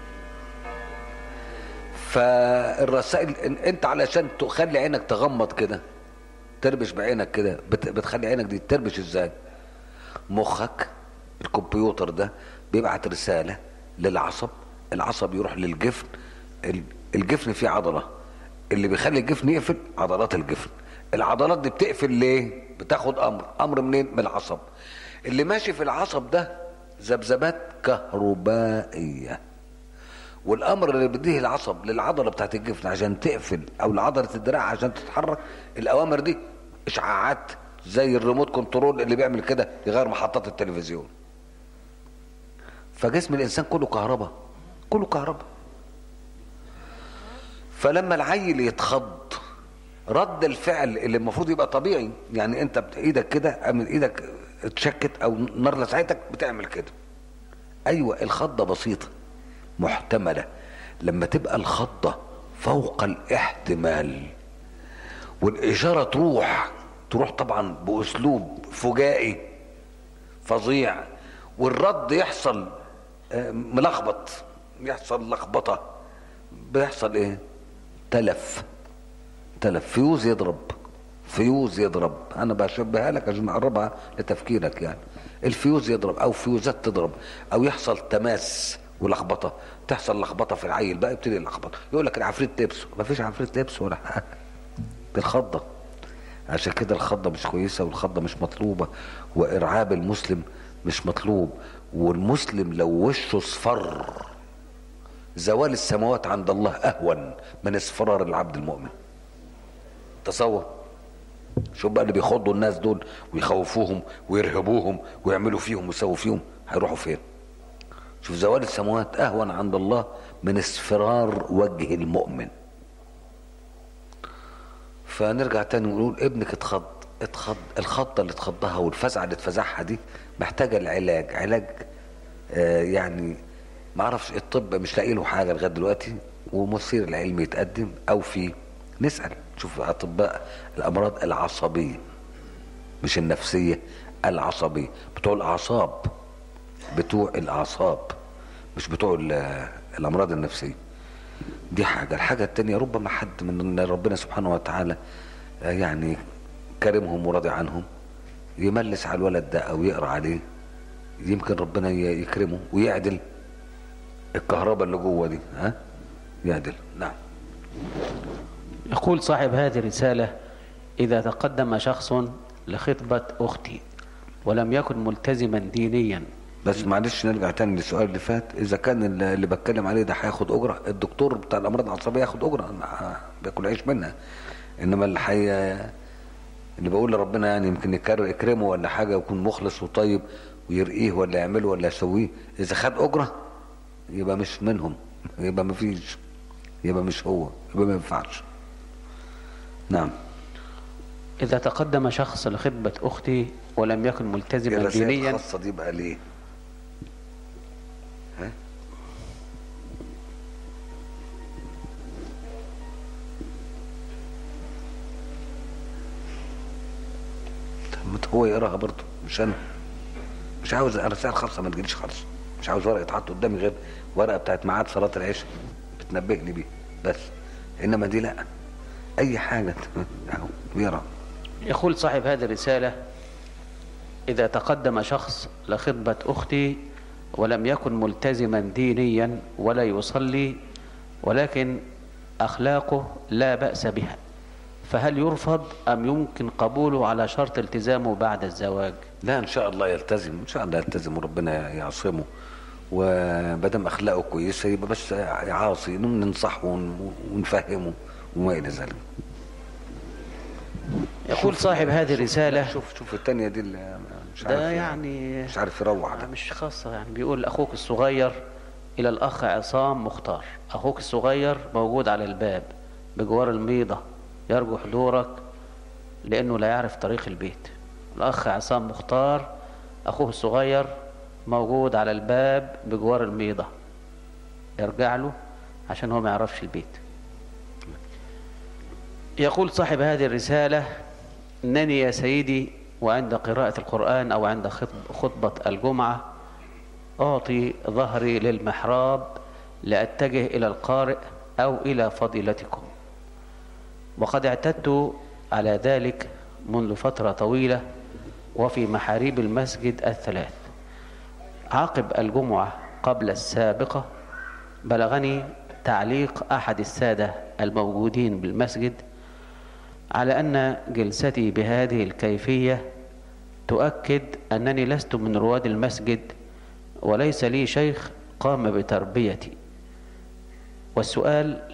فالرسائل إن- انت علشان تخلي عينك تغمض كده تربش بعينك كده بت- بتخلي عينك دي تربش ازاي مخك الكمبيوتر ده بيبعت رسالة للعصب العصب يروح للجفن ال- الجفن فيه عضلة اللي بيخلي الجفن يقفل عضلات الجفن العضلات دي بتقفل ليه بتاخد امر امر منين من العصب اللي ماشي في العصب ده ذبذبات كهربائيه والامر اللي بيديه العصب للعضله بتاعت الجفن عشان تقفل او لعضله الدراع عشان تتحرك الاوامر دي اشعاعات زي الريموت كنترول اللي بيعمل كده يغير محطات التلفزيون فجسم الانسان كله كهرباء كله كهرباء فلما العيل يتخض رد الفعل اللي المفروض يبقى طبيعي يعني انت بت- ايدك كده من ايدك اتشكت او نار لسعتك بتعمل كده ايوه الخضه بسيطه محتمله لما تبقى الخضه فوق الاحتمال والاشاره تروح تروح طبعا باسلوب فجائي فظيع والرد يحصل آه، ملخبط يحصل لخبطه بيحصل ايه تلف تلف فيوز يضرب فيوز يضرب انا بشبهها لك عشان اقربها لتفكيرك يعني الفيوز يضرب او فيوزات تضرب او يحصل تماس ولخبطه تحصل لخبطه في العيل بقى يبتدي اللخبطه يقول لك العفريت لبسه ما فيش عفريت لبسه ولا حاجه دي الخضه عشان كده الخضه مش كويسه والخضه مش مطلوبه وارعاب المسلم مش مطلوب والمسلم لو وشه اصفر زوال السماوات عند الله اهون من اصفرار العبد المؤمن تصور شوف بقى اللي بيخضوا الناس دول ويخوفوهم ويرهبوهم ويعملوا فيهم ويسووا فيهم هيروحوا فين شوف زوال السماوات اهون عند الله من اصفرار وجه المؤمن فنرجع تاني ونقول ابنك اتخض اتخض الخضه اللي اتخضها والفزعه اللي اتفزعها دي محتاجه العلاج علاج آه يعني ما اعرفش الطب مش لاقي له حاجه لغايه دلوقتي ومصير العلم يتقدم او في نسال نشوف اطباء الامراض العصبيه مش النفسيه العصبيه بتوع الاعصاب بتوع الاعصاب مش بتوع ال- الامراض النفسيه دي حاجه الحاجه التانية ربما حد من ربنا سبحانه وتعالى آه، يعني كرمهم وراضي عنهم يملس على الولد ده او يقرا عليه يمكن ربنا ي- يكرمه ويعدل الكهرباء اللي جوه دي ها يعدل نعم يقول صاحب هذه الرسالة إذا تقدم شخص لخطبة أختي ولم يكن ملتزما دينيا بس معلش نرجع تاني للسؤال اللي فات اذا كان اللي اللي بتكلم عليه ده هياخد اجره الدكتور بتاع الامراض العصبيه ياخد اجره مع- بياكل عيش منها انما اللي حي اللي بقول لربنا يعني يمكن يكر- يكرمه ولا حاجه ويكون مخلص وطيب ويرقيه ولا يعمله ولا يسويه اذا خد اجره يبقى مش منهم يبقى ما فيش يبقى مش هو يبقى ما ينفعش نعم إذا تقدم شخص لخطبة أختي ولم يكن ملتزما الرسائل دينيا الخاصه دي بقى ليه ها طب ما هو يقراها برضه مش انا مش عاوز رسائل خاصه ما تجيليش خالص مش عاوز ورقه يتحط قدامي غير ورقه بتاعت ميعاد صلاه العشاء بتنبهني بيه بس انما دي لا اي حاجه اهو بيقرا يقول صاحب هذه الرسالة إذا تقدم شخص لخطبة أختي ولم يكن ملتزما دينيا ولا يصلي ولكن أخلاقه لا بأس بها فهل يرفض أم يمكن قبوله على شرط التزامه بعد الزواج لا ان شاء الله يلتزم ان شاء الله يلتزم وربنا يعصمه ومادام اخلاقه كويسه يبقى بس عاصي ننصحه ون- ونفهمه وما الى ذلك يقول صاحب هذه الرسالة شوف شوف الثانيه دي اللي مش عارف ده يعني مش عارف يروح ده مش خاصة يعني بيقول أخوك الصغير إلى الأخ عصام مختار أخوك الصغير موجود على الباب بجوار الميضة يرجو حضورك لأنه لا يعرف طريق البيت الأخ عصام مختار أخوه الصغير موجود على الباب بجوار الميضة يرجع له عشان هو ما يعرفش البيت يقول صاحب هذه الرسالة إنني يا سيدي وعند قراءة القرآن أو عند خطب- خطبة الجمعة أعطي ظهري للمحراب لأتجه إلى القارئ أو إلى فضيلتكم وقد اعتدت على ذلك منذ فترة طويلة وفي محاريب المسجد الثلاث عقب الجمعة قبل السابقة بلغني تعليق أحد السادة الموجودين بالمسجد على أن جلستي بهذه الكيفية تؤكد أنني لست من رواد المسجد وليس لي شيخ قام بتربيتي والسؤال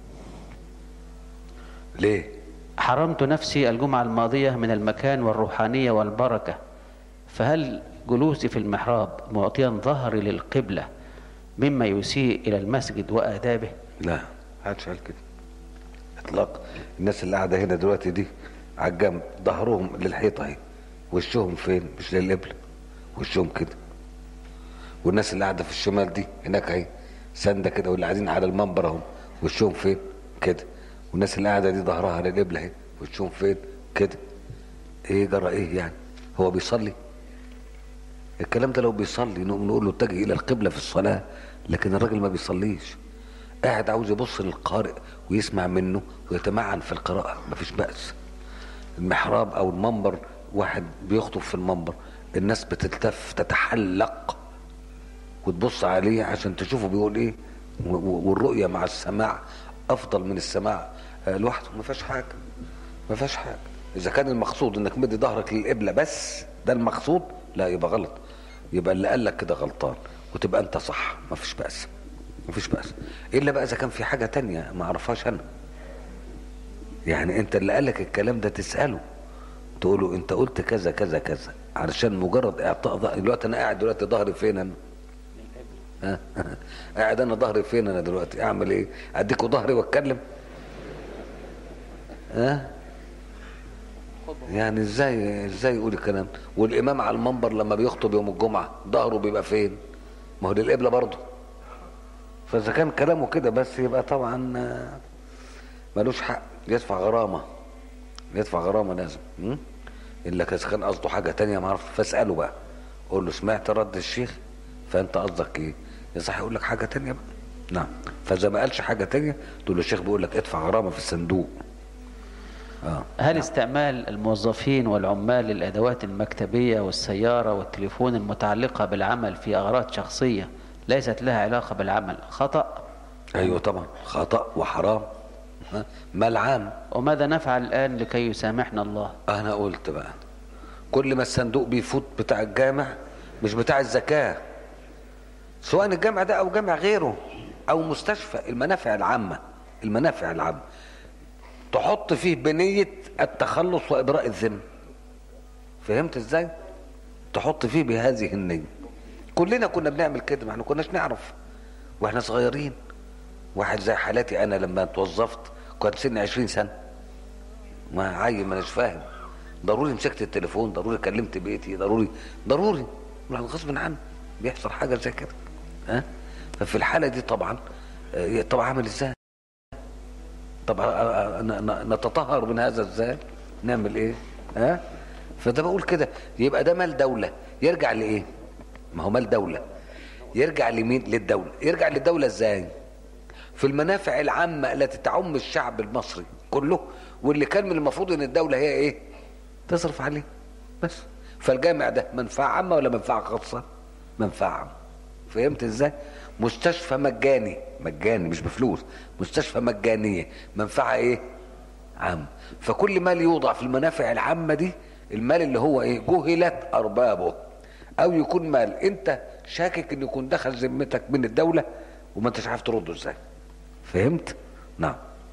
ليه حرمت نفسي الجمعة الماضية من المكان والروحانية والبركة فهل جلوسي في المحراب معطيا ظهري للقبلة مما يسيء إلى المسجد وآدابه لا محدش قال كده اطلاق الناس اللي قاعده هنا دلوقتي دي على الجنب ظهرهم للحيطه اهي وشهم فين مش للقبله وشهم كده والناس اللي قاعده في الشمال دي هناك اهي سانده كده واللي قاعدين على المنبر اهم وشهم فين كده والناس اللي قاعده دي ظهرها للقبله اهي وشهم فين كده ايه جرى ايه يعني هو بيصلي الكلام ده لو بيصلي نقوم نقول له اتجه الى القبله في الصلاه لكن الراجل ما بيصليش قاعد عاوز يبص للقارئ ويسمع منه ويتمعن في القراءه مفيش بأس المحراب او المنبر واحد بيخطب في المنبر الناس بتلتف تتحلق وتبص عليه عشان تشوفه بيقول ايه و- و- والرؤيه مع السماع افضل من السماع آه، لوحده ما فيهاش حاجه ما فيهاش حاجه اذا كان المقصود انك مدي ظهرك للقبله بس ده المقصود لا يبقى غلط يبقى اللي قال لك كده غلطان وتبقى انت صح ما فيش باس ما فيش باس الا بقى اذا كان في حاجه تانية ما اعرفهاش انا يعني انت اللي قال لك الكلام ده تساله تقول له انت قلت كذا كذا كذا علشان مجرد اعطاء ظهر دلوقتي انا قاعد دلوقتي ظهري فين انا ها؟ قاعد انا ظهري فين انا دلوقتي اعمل ايه اديكوا ظهري واتكلم ها يعني ازاي ازاي يقول الكلام ده؟ والامام على المنبر لما بيخطب يوم الجمعه ظهره بيبقى فين ما هو للقبله برضه فاذا كان كلامه كده بس يبقى طبعا آه، ملوش حق يدفع غرامه يدفع غرامه لازم م? الا اذا كان قصده حاجه تانية ما اعرف فاساله بقى قول له سمعت رد الشيخ فانت قصدك ايه يصح يقول لك حاجه تانية بقى نعم فاذا ما قالش حاجه تانية تقول له الشيخ بيقول لك ادفع غرامه في الصندوق اه هل استعمال الموظفين والعمال للأدوات المكتبية والسيارة والتليفون المتعلقة بالعمل في أغراض شخصية ليست لها علاقة بالعمل خطأ ايوه طبعا خطا وحرام ها؟ مال عام وماذا نفعل الآن لكي يسامحنا الله انا قلت بقى كل ما الصندوق بيفوت بتاع الجامع مش بتاع الزكاه سواء الجامع ده او جامع غيره او مستشفى المنافع العامه المنافع العامه تحط فيه بنيه التخلص وابراء الذمه فهمت ازاي تحط فيه بهذه النيه كلنا كنا بنعمل كده ما احنا كناش نعرف واحنا صغيرين واحد زي حالاتي انا لما اتوظفت كنت سني 20 سنه ما عيل ما اناش فاهم ضروري مسكت التليفون ضروري كلمت بيتي ضروري ضروري يعني غصب عني بيحصل حاجه زي كده ها ففي الحاله دي طبعا آه، طبعا عامل ازاي طبعا آه، آه، ن- ن- نتطهر من هذا ازاي نعمل ايه ها فده بقول كده يبقى ده مال دوله يرجع لايه ما هو مال دوله يرجع لمين للدوله يرجع للدوله ازاي في المنافع العامة التي تعم الشعب المصري كله واللي كان من المفروض ان الدولة هي ايه تصرف عليه بس فالجامع ده منفعة عامة ولا منفعة خاصة منفعة عامة فهمت ازاي مستشفى مجاني مجاني مش بفلوس مستشفى مجانية منفعة ايه عام فكل مال يوضع في المنافع العامة دي المال اللي هو ايه جهلت اربابه او يكون مال انت شاكك ان يكون دخل ذمتك من الدولة وما انتش عارف ترده ازاي فهمت نعم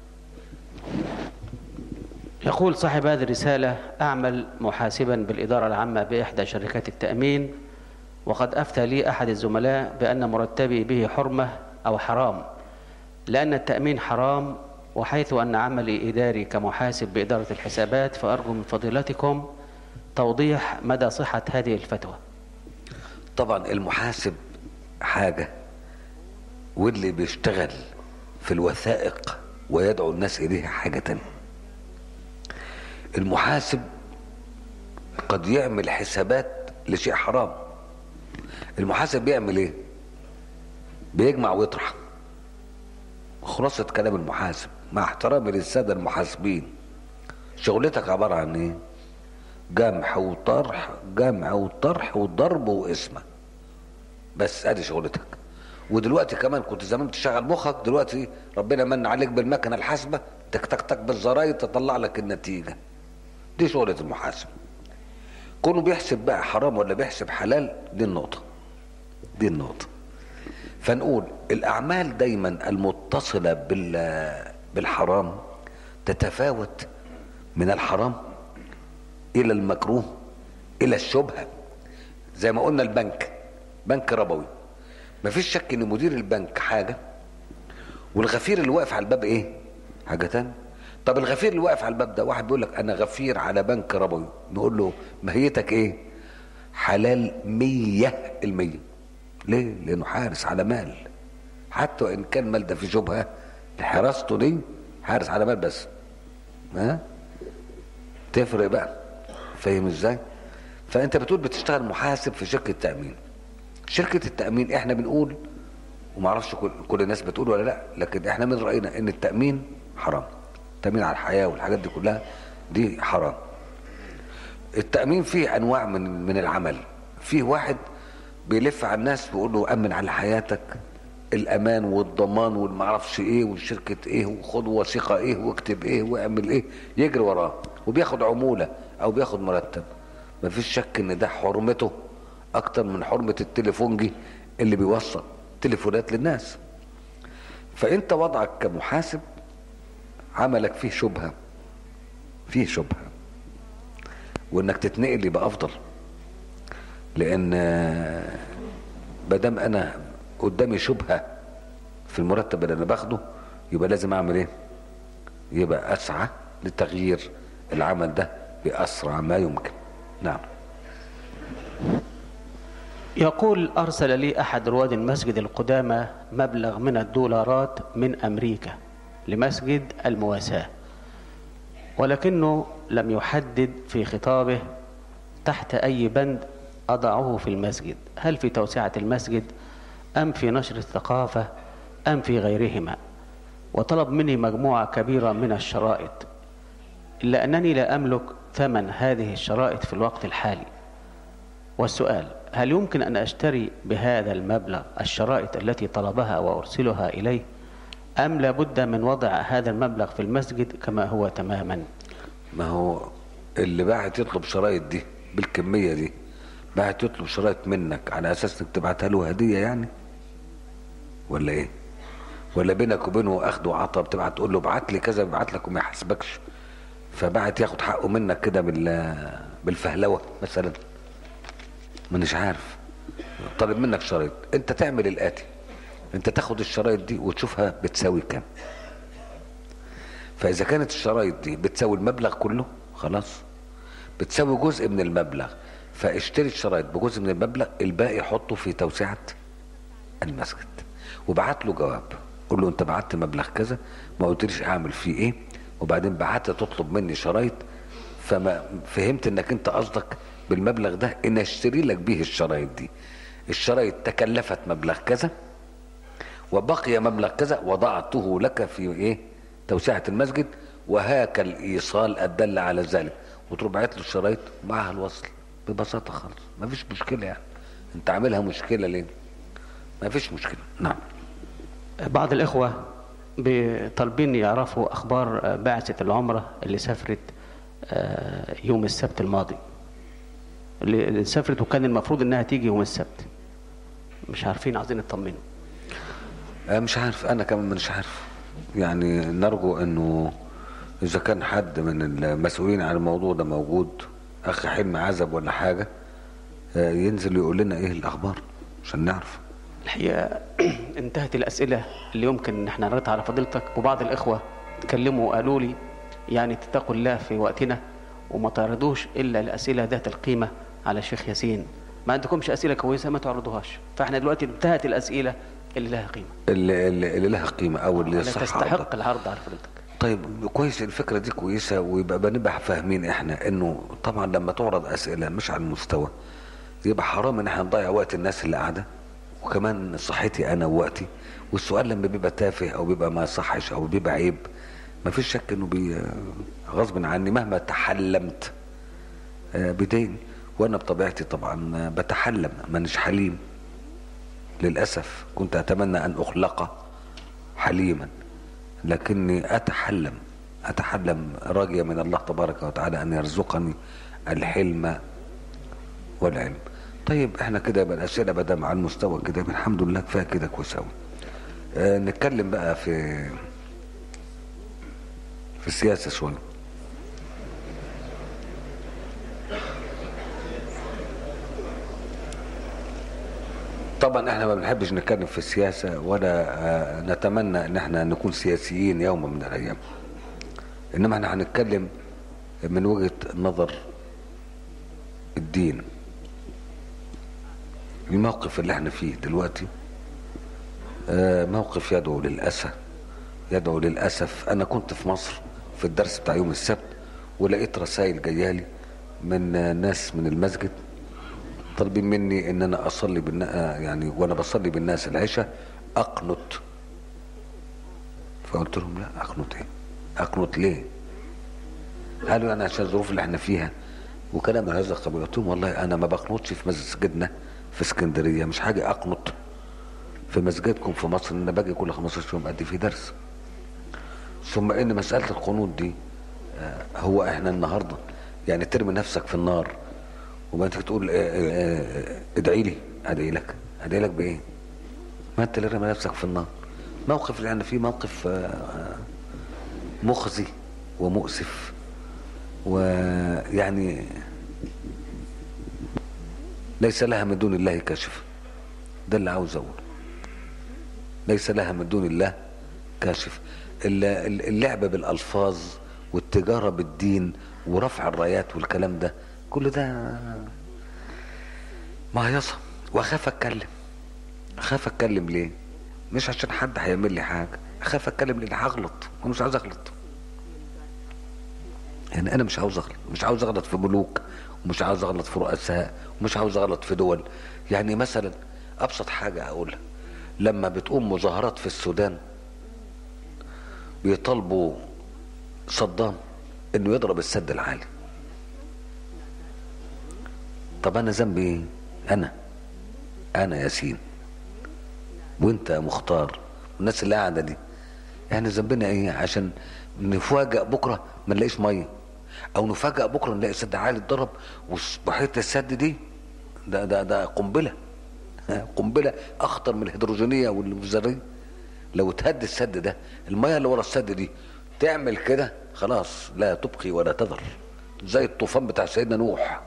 يقول صاحب هذه الرسالة أعمل محاسبا بالإدارة العامة بإحدى شركات التأمين وقد أفتى لي أحد الزملاء بأن مرتبي به حرمة أو حرام لأن التأمين حرام وحيث أن عملي إداري كمحاسب بإدارة الحسابات فأرجو من فضيلتكم توضيح مدى صحة هذه الفتوى طبعا المحاسب حاجة واللي بيشتغل في الوثائق ويدعو الناس إليها حاجة تانية المحاسب قد يعمل حسابات لشيء حرام المحاسب بيعمل ايه بيجمع ويطرح خلاصة كلام المحاسب مع احترامي للسادة المحاسبين شغلتك عبارة عن ايه جمع وطرح جمع وطرح وضرب واسمه بس ادي شغلتك ودلوقتي كمان كنت زمان بتشغل مخك دلوقتي ربنا من عليك بالمكنه الحاسبه تك تك تك بالزراير تطلع لك النتيجه دي شغله المحاسب كونه بيحسب بقى حرام ولا بيحسب حلال دي النقطه دي النقطه فنقول الاعمال دايما المتصله بال بالحرام تتفاوت من الحرام الى المكروه الى الشبهه زي ما قلنا البنك بنك ربوي مفيش شك ان مدير البنك حاجه والغفير اللي واقف على الباب ايه حاجه تانية طب الغفير اللي واقف على الباب ده واحد بيقول لك انا غفير على بنك ربوي نقول له ماهيتك ايه حلال مية المية ليه لانه حارس على مال حتى وان كان مال ده في شبهه حراسته دي حارس على مال بس ها تفرق بقى فاهم ازاي فانت بتقول بتشتغل محاسب في شركه تامين شركه التامين احنا بنقول ومعرفش كل, كل الناس بتقول ولا لا لكن احنا من راينا ان التامين حرام التامين على الحياه والحاجات دي كلها دي حرام التامين فيه انواع من من العمل فيه واحد بيلف على الناس بيقول له امن على حياتك الامان والضمان والمعرفش ايه والشركه ايه وخد وثيقه ايه واكتب ايه واعمل ايه يجري وراه وبياخد عموله او بياخد مرتب مفيش شك ان ده حرمته اكتر من حرمه التليفونجي اللي بيوصل تليفونات للناس فانت وضعك كمحاسب عملك فيه شبهه فيه شبهه وانك تتنقل يبقى افضل لان مادام انا قدامي شبهه في المرتب اللي انا باخده يبقى لازم اعمل ايه يبقى اسعى لتغيير العمل ده باسرع ما يمكن نعم يقول أرسل لي أحد رواد المسجد القدامى مبلغ من الدولارات من أمريكا لمسجد المواساة ولكنه لم يحدد في خطابه تحت أي بند أضعه في المسجد هل في توسعة المسجد أم في نشر الثقافة أم في غيرهما وطلب مني مجموعة كبيرة من الشرائط إلا أنني لا أملك ثمن هذه الشرائط في الوقت الحالي والسؤال هل يمكن أن أشتري بهذا المبلغ الشرائط التي طلبها وأرسلها إليه أم لابد من وضع هذا المبلغ في المسجد كما هو تماما ما هو اللي باعت يطلب شرايط دي بالكميه دي باعت يطلب شرايط منك على اساس انك تبعتها له هديه يعني ولا ايه ولا بينك وبينه اخد وعطا بتبعت تقول له ابعت لي كذا بيبعت لك وما يحاسبكش فبعت ياخد حقه منك كده بال بالفهلوه مثلا مانيش عارف طالب منك شرايط انت تعمل الاتي انت تاخد الشرايط دي وتشوفها بتساوي كام فاذا كانت الشرايط دي بتساوي المبلغ كله خلاص بتساوي جزء من المبلغ فاشتري الشرايط بجزء من المبلغ الباقي حطه في توسعه المسجد وبعت له جواب قول له انت بعت مبلغ كذا ما قلتليش اعمل فيه ايه وبعدين بعت تطلب مني شرايط فما فهمت انك انت قصدك بالمبلغ ده ان اشتري لك بيه الشرايط دي الشرايط تكلفت مبلغ كذا وبقي مبلغ كذا وضعته لك في ايه توسعة المسجد وهاك الايصال الدل على ذلك وتروح باعت له الشرايط معها الوصل ببساطة خالص مفيش مشكلة يعني انت عاملها مشكلة ليه مفيش مشكلة نعم بعض الإخوة طالبين يعرفوا أخبار بعثة العمرة اللي سافرت يوم السبت الماضي اللي سافرت وكان المفروض انها تيجي يوم السبت مش عارفين عايزين نطمنوا مش عارف انا كمان مش عارف يعني نرجو انه اذا كان حد من المسؤولين عن الموضوع ده موجود اخ حلمي عزب ولا حاجه ينزل يقول لنا ايه الاخبار عشان نعرف الحقيقه انتهت الاسئله اللي يمكن ان احنا نردها على فضيلتك وبعض الاخوه اتكلموا وقالوا لي يعني تتقوا الله في وقتنا وما تعرضوش الا الاسئله ذات القيمه على الشيخ ياسين ما عندكمش اسئله كويسه ما تعرضوهاش فاحنا دلوقتي انتهت الاسئله اللي لها قيمه اللي, اللي اللي لها قيمه او اللي لا صح تستحق العرض على حضرتك طيب كويس الفكره دي كويسه ويبقى بنبقى فاهمين احنا انه طبعا لما تعرض اسئله مش على المستوى يبقى حرام ان احنا نضيع وقت الناس اللي قاعده وكمان صحتي انا ووقتي والسؤال لما بيبقى تافه او بيبقى ما صحش او بيبقى عيب ما فيش شك انه بي غصب عني مهما تحلمت آه، بدين وانا بطبيعتي طبعا بتحلم مانيش حليم للاسف كنت اتمنى ان اخلق حليما لكني اتحلم اتحلم راجيا من الله تبارك وتعالى ان يرزقني الحلم والعلم طيب احنا كده يبقى الاسئله بدل على المستوى كده يبقى الحمد لله كفايه كده كويس قوي آه نتكلم بقى في في السياسه شويه طبعا احنا ما بنحبش نتكلم في السياسه ولا آه، نتمنى ان احنا نكون سياسيين يوما من الايام انما احنا هنتكلم من وجهه نظر الدين الموقف اللي احنا فيه دلوقتي آه، موقف يدعو للأسى يدعو للأسف أنا كنت في مصر في الدرس بتاع يوم السبت ولقيت رسائل جايالي من آه، ناس من المسجد طالبين مني ان انا اصلي بالنا يعني وانا بصلي بالناس العشاء اقنط فقلت لهم لا اقنط ايه اقنط ليه قالوا انا عشان الظروف اللي احنا فيها وكلام من هذا القبيل قلت لهم والله انا ما بقنطش في مسجدنا في اسكندريه مش حاجه اقنط في مسجدكم في مصر ان انا باجي كل 15 يوم ادي في درس ثم ان مساله القنوط دي آه، هو احنا النهارده يعني ترمي نفسك في النار وما انت تقول آه، آه، آه، ادعي لي ادعي لك ادعي لك بايه ما انت اللي رمي نفسك في النار موقف اللي احنا فيه موقف آه، آه، مخزي ومؤسف ويعني ليس لها من دون الله كاشف ده اللي عاوز اقوله ليس لها من دون الله كاشف ال- ال- اللعب بالالفاظ والتجاره بالدين ورفع الرايات والكلام ده كل ده مهيصه واخاف اتكلم اخاف اتكلم ليه مش عشان حد هيعمل لي حاجه اخاف اتكلم لاني هغلط ومش عاوز اغلط يعني انا مش عاوز اغلط مش عاوز اغلط في ملوك ومش عاوز اغلط في رؤساء ومش عاوز اغلط في دول يعني مثلا ابسط حاجه اقولها لما بتقوم مظاهرات في السودان بيطالبوا صدام انه يضرب السد العالي طب انا ذنبي ايه انا انا ياسين وانت يا مختار والناس اللي قاعده دي يعني ذنبنا ايه عشان نفاجئ بكره ما نلاقيش ميه او نفاجئ بكره نلاقي سد عالي اتضرب وبحيره السد دي ده ده ده قنبله قنبله اخطر من الهيدروجينيه والذريه لو اتهد السد ده الميه اللي ورا السد دي تعمل كده خلاص لا تبقي ولا تذر زي الطوفان بتاع سيدنا نوح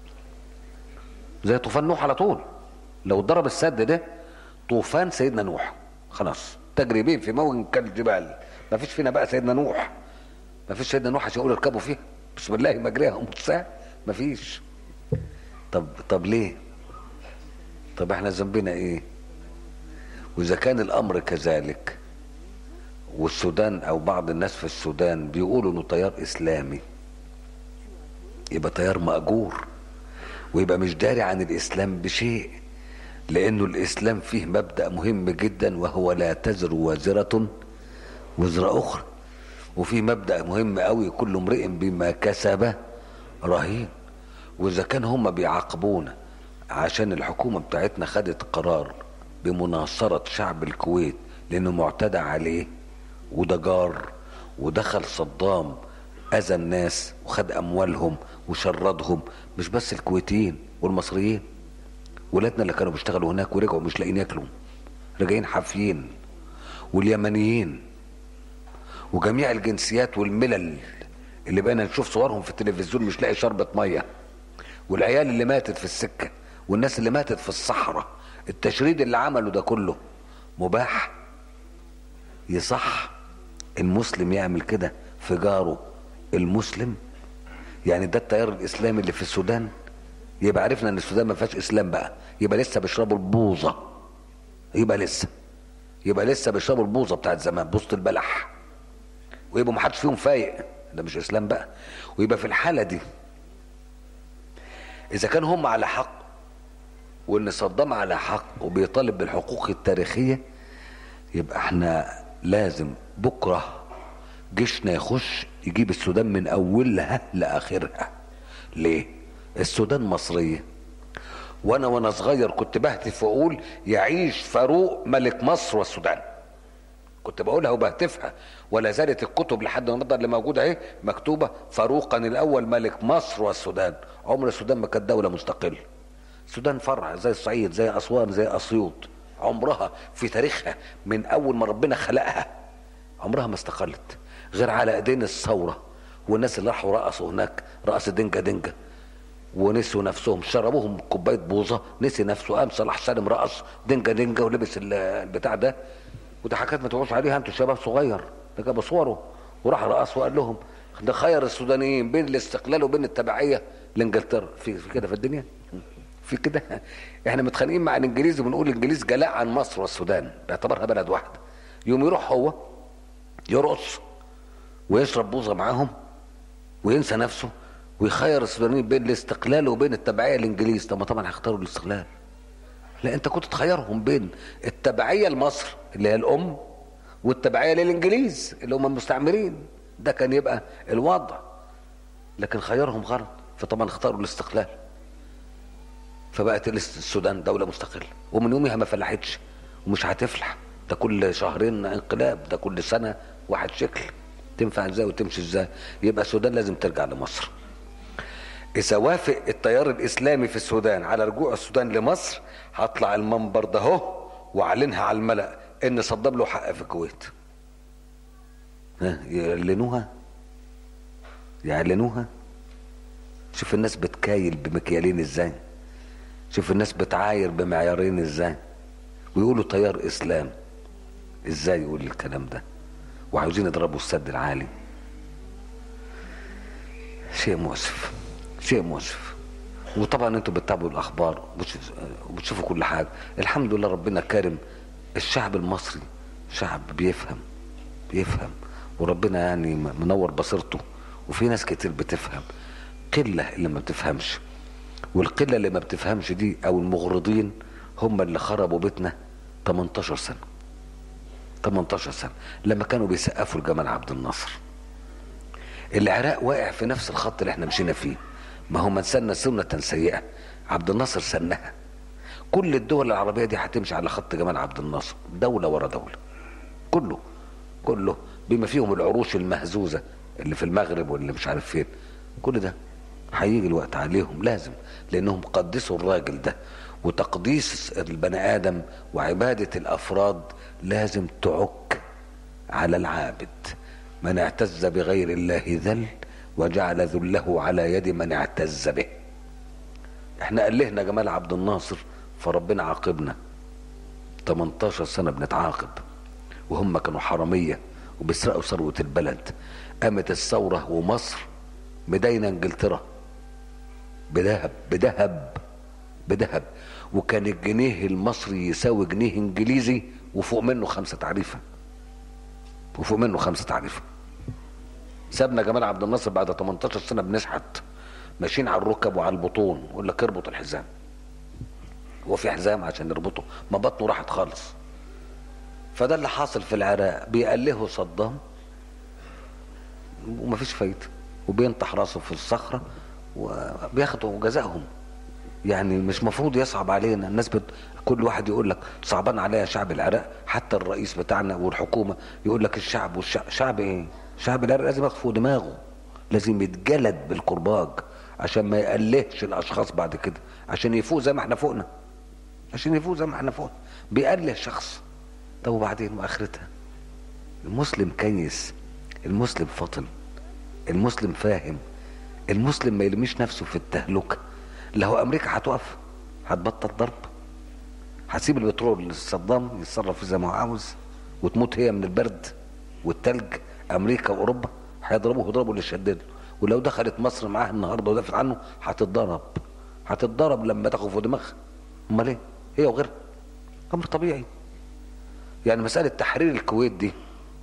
زي طوفان نوح على طول لو ضرب السد ده طوفان سيدنا نوح خلاص تجري بيه في موج كالجبال ما فيش فينا بقى سيدنا نوح ما فيش سيدنا نوح عشان يقول اركبوا فيها بسم الله مجريها ومرساها ما فيش طب طب ليه طب احنا ذنبنا ايه واذا كان الامر كذلك والسودان او بعض الناس في السودان بيقولوا انه تيار اسلامي يبقى تيار ماجور ويبقى مش داري عن الاسلام بشيء لانه الاسلام فيه مبدا مهم جدا وهو لا تزر وازره وزر اخرى وفي مبدا مهم قوي كل امرئ بما كسب رهين واذا كان هم بيعاقبونا عشان الحكومه بتاعتنا خدت قرار بمناصره شعب الكويت لانه معتدى عليه وده جار ودخل صدام اذى الناس وخد اموالهم وشردهم مش بس الكويتيين والمصريين ولادنا اللي كانوا بيشتغلوا هناك ورجعوا مش لاقيين ياكلوا راجعين حافيين واليمنيين وجميع الجنسيات والملل اللي بقينا نشوف صورهم في التلفزيون مش لاقي شربة مية والعيال اللي ماتت في السكة والناس اللي ماتت في الصحراء التشريد اللي عمله ده كله مباح يصح المسلم يعمل كده في جاره المسلم يعني ده التيار الاسلامي اللي في السودان يبقى عرفنا ان السودان ما فيهاش اسلام بقى يبقى لسه بيشربوا البوظه يبقى لسه يبقى لسه بيشربوا البوظه بتاعت زمان بوظه البلح ويبقى ما حدش فيهم فايق ده مش اسلام بقى ويبقى في الحاله دي اذا كان هم على حق وان صدام على حق وبيطالب بالحقوق التاريخيه يبقى احنا لازم بكره جيشنا يخش يجيب السودان من اولها لاخرها ليه السودان مصريه وانا وانا صغير كنت بهتف واقول يعيش فاروق ملك مصر والسودان كنت بقولها وبهتفها ولا زالت الكتب لحد النهارده اللي موجوده اهي مكتوبه فاروقا الاول ملك مصر والسودان عمر السودان ما كانت دوله مستقله السودان فرع زي الصعيد زي اسوان زي اسيوط عمرها في تاريخها من اول ما ربنا خلقها عمرها ما استقلت غير على ايدين الثوره والناس اللي راحوا رقصوا هناك رقص دنجا دنجا ونسوا نفسهم شربوهم كوبايه بوظه نسي نفسه قام صلاح سالم رقص دنجا دنجا ولبس ال- البتاع ده وده حاجات ما تقولش عليها انتوا شباب صغير ده جاب صوره وراح رقص وقال لهم ده خير السودانيين بين الاستقلال وبين التبعيه لانجلترا في, في كده في الدنيا في كده احنا متخانقين مع الانجليز وبنقول الانجليز جلاء عن مصر والسودان باعتبارها بلد واحده يوم يروح هو يرقص ويشرب بوظه معاهم وينسى نفسه ويخير السودانيين بين الاستقلال وبين التبعيه للانجليز طب ما طبعا هيختاروا الاستقلال لا انت كنت تخيرهم بين التبعيه لمصر اللي هي الام والتبعيه للانجليز اللي هم المستعمرين ده كان يبقى الوضع لكن خيرهم غلط فطبعا اختاروا الاستقلال فبقت السودان دولة مستقلة ومن يومها ما فلحتش ومش هتفلح ده كل شهرين انقلاب ده كل سنة واحد شكل تنفع ازاي وتمشي ازاي يبقى السودان لازم ترجع لمصر اذا وافق التيار الاسلامي في السودان على رجوع السودان لمصر هطلع المنبر ده اهو واعلنها على الملأ ان صدام له حق في الكويت ها يعلنوها يعلنوها شوف الناس بتكايل بمكيالين ازاي شوف الناس بتعاير بمعيارين ازاي ويقولوا تيار اسلام ازاي يقول الكلام ده وعاوزين يضربوا السد العالي شيء مؤسف شيء مؤسف وطبعا انتوا بتتابعوا الاخبار وبتش- وبتشوفوا كل حاجه الحمد لله ربنا كرم الشعب المصري شعب بيفهم بيفهم وربنا يعني منور بصيرته وفي ناس كتير بتفهم قله اللي ما بتفهمش والقله اللي ما بتفهمش دي او المغرضين هم اللي خربوا بيتنا 18 سنه 18 سنه لما كانوا بيسقفوا لجمال عبد الناصر العراق واقع في نفس الخط اللي احنا مشينا فيه ما هو من سن سنة سيئة عبد الناصر سنها كل الدول العربية دي هتمشي على خط جمال عبد الناصر دولة ورا دولة كله كله بما فيهم العروش المهزوزة اللي في المغرب واللي مش عارف فين كل ده هيجي الوقت عليهم لازم لانهم قدسوا الراجل ده وتقديس البني ادم وعبادة الافراد لازم تعك على العابد من اعتز بغير الله ذل وجعل ذله على يد من اعتز به احنا قلهنا جمال عبد الناصر فربنا عاقبنا 18 سنة بنتعاقب وهم كانوا حرامية وبيسرقوا ثروة البلد قامت الثورة ومصر مدينة انجلترا بذهب بذهب بذهب وكان الجنيه المصري يساوي جنيه انجليزي وفوق منه خمسة تعريفة وفوق منه خمسة تعريفة سابنا جمال عبد الناصر بعد 18 سنة بنشحت ماشيين على الركب وعلى البطون يقول لك اربط الحزام هو في حزام عشان نربطه ما بطنه راحت خالص فده اللي حاصل في العراق بيألهوا صدام ومفيش فايدة وبينطح راسه في الصخرة وبياخدوا جزائهم يعني مش مفروض يصعب علينا الناس بت... كل واحد يقول لك صعبان عليا شعب العراق حتى الرئيس بتاعنا والحكومة يقول لك الشعب والشعب شعب ايه شعب العراق لازم ياخد فوق دماغه لازم يتجلد بالكرباج عشان ما يقلهش الاشخاص بعد كده عشان يفوق زي ما احنا فوقنا عشان يفوق زي ما احنا فوقنا بيقله شخص طب وبعدين واخرتها المسلم كيس المسلم فطن المسلم فاهم المسلم ما يلميش نفسه في التهلكه لو امريكا هتقف هتبطل ضرب هتسيب البترول لصدام يتصرف فيه زي ما هو عاوز وتموت هي من البرد والتلج امريكا واوروبا هيضربوه يضربوا اللي شدده ولو دخلت مصر معاها النهارده ودافعت عنه هتتضرب هتتضرب لما تاخد في دماغها امال ايه هي وغيرها امر طبيعي يعني مساله تحرير الكويت دي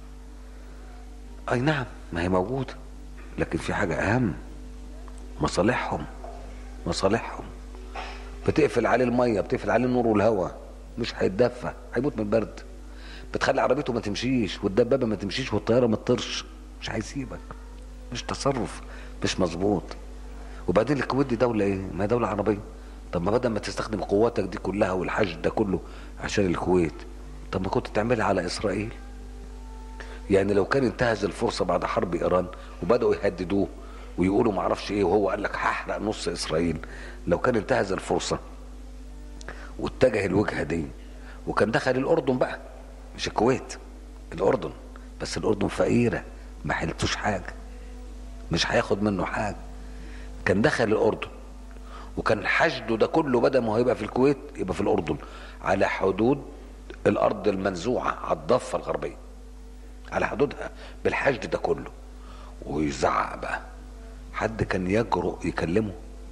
اي نعم ما هي موجوده لكن في حاجه اهم مصالحهم مصالحهم بتقفل عليه الميه بتقفل عليه النور والهواء مش هيتدفى هيموت من البرد بتخلي عربيته ما تمشيش والدبابه ما تمشيش والطياره ما تطيرش مش هيسيبك مش تصرف مش مظبوط وبعدين الكويت دي دوله ايه ما هي دوله عربيه طب ما بدل ما تستخدم قواتك دي كلها والحج ده كله عشان الكويت طب ما كنت تعملها على اسرائيل يعني لو كان انتهز الفرصه بعد حرب ايران وبداوا يهددوه ويقولوا ما اعرفش ايه وهو قال لك هحرق نص اسرائيل لو كان انتهز الفرصه واتجه الوجهه دي وكان دخل الاردن بقى مش الكويت الاردن بس الاردن فقيره ما حلتوش حاجه مش هياخد منه حاجه كان دخل الاردن وكان حشده ده كله بدل ما هو يبقى في الكويت يبقى في الاردن على حدود الارض المنزوعه على الضفه الغربيه على حدودها بالحشد ده كله ويزعق بقى حد كان يجرؤ يكلمه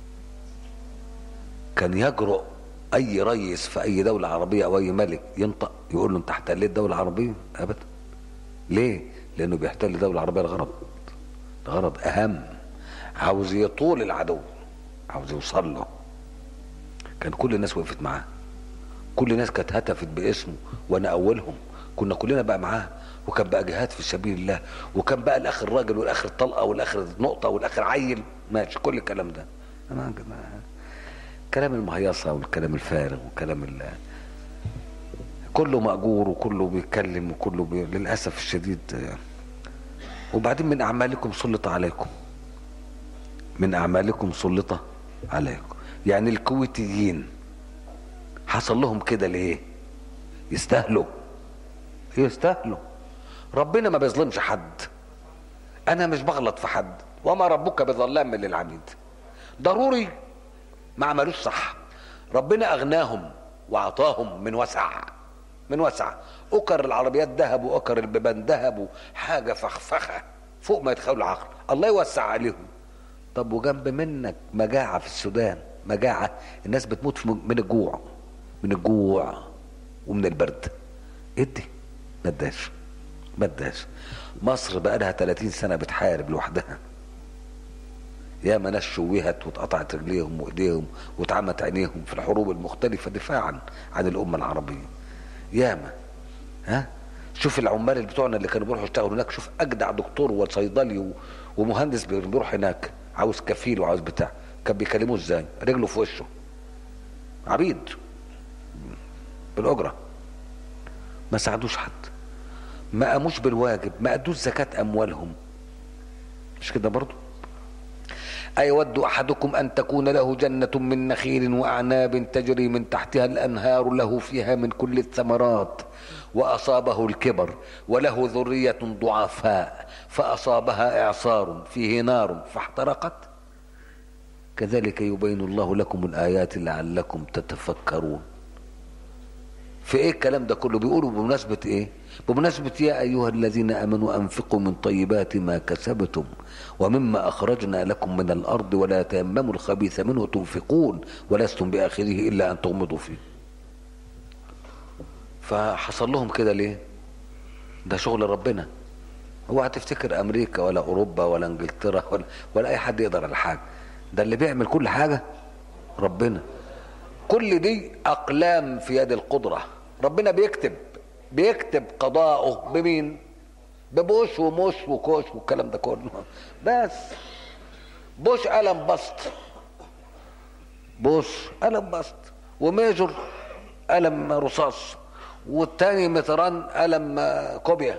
كان يجرؤ اي ريس في اي دوله عربيه او اي ملك ينطق يقول له انت احتليت دوله عربيه ابدا ليه لانه بيحتل دوله عربيه لغرض لغرض اهم عاوز يطول العدو عاوز يوصل له كان كل الناس وقفت معاه كل الناس كانت هتفت باسمه وانا اولهم كنا كلنا بقى معاه وكان بقى جهاد في سبيل الله وكان بقى الاخر راجل والاخر طلقه والاخر نقطه والاخر عيل ماشي كل الكلام ده أنا ما كلام المهيصه والكلام الفارغ والكلام ال كله مأجور وكله بيتكلم وكله بي... للأسف الشديد وبعدين من أعمالكم سلط عليكم من أعمالكم سلط عليكم يعني الكويتيين حصل لهم كده ليه يستاهلوا يستاهلوا ربنا ما بيظلمش حد انا مش بغلط في حد وما ربك بظلام للعبيد ضروري ما عملوش صح ربنا اغناهم واعطاهم من وسع من وسع اكر العربيات ذهب واكر البيبان ذهب حاجه فخفخه فوق ما يتخيلوا العقل الله يوسع عليهم طب وجنب منك مجاعه في السودان مجاعه الناس بتموت من الجوع من الجوع ومن البرد ادي ما اداش ما اداش مصر بقى لها 30 سنه بتحارب لوحدها ياما ناس شوهت واتقطعت رجليهم وايديهم واتعمت عينيهم في الحروب المختلفه دفاعا عن الامه العربيه ياما ها شوف العمال اللي بتوعنا اللي كانوا بيروحوا يشتغلوا هناك شوف اجدع دكتور وصيدلي ومهندس بيروح هناك عاوز كفيل وعاوز بتاع كان بيكلموه ازاي رجله في وشه عبيد بالاجره ما ساعدوش حد ما قاموش بالواجب ما ادوش زكاه اموالهم مش كده برضو أيود أحدكم أن تكون له جنة من نخيل وأعناب تجري من تحتها الأنهار له فيها من كل الثمرات وأصابه الكبر وله ذرية ضعفاء فأصابها إعصار فيه نار فاحترقت كذلك يبين الله لكم الآيات لعلكم تتفكرون في ايه الكلام ده كله بيقولوا بمناسبة ايه بمناسبة يا ايها الذين امنوا انفقوا من طيبات ما كسبتم ومما اخرجنا لكم من الارض ولا تيمموا الخبيث منه تنفقون ولستم باخره الا ان تغمضوا فيه فحصل لهم كده ليه ده شغل ربنا هو هتفتكر امريكا ولا اوروبا ولا انجلترا ولا, ولا اي حد يقدر على حاجه ده اللي بيعمل كل حاجه ربنا كل دي اقلام في يد القدره ربنا بيكتب بيكتب قضاءه بمين ببوش وموش وكوش والكلام ده كله بس بوش قلم بسط بوش قلم بسط وميجر قلم رصاص والتاني متران قلم كوبيا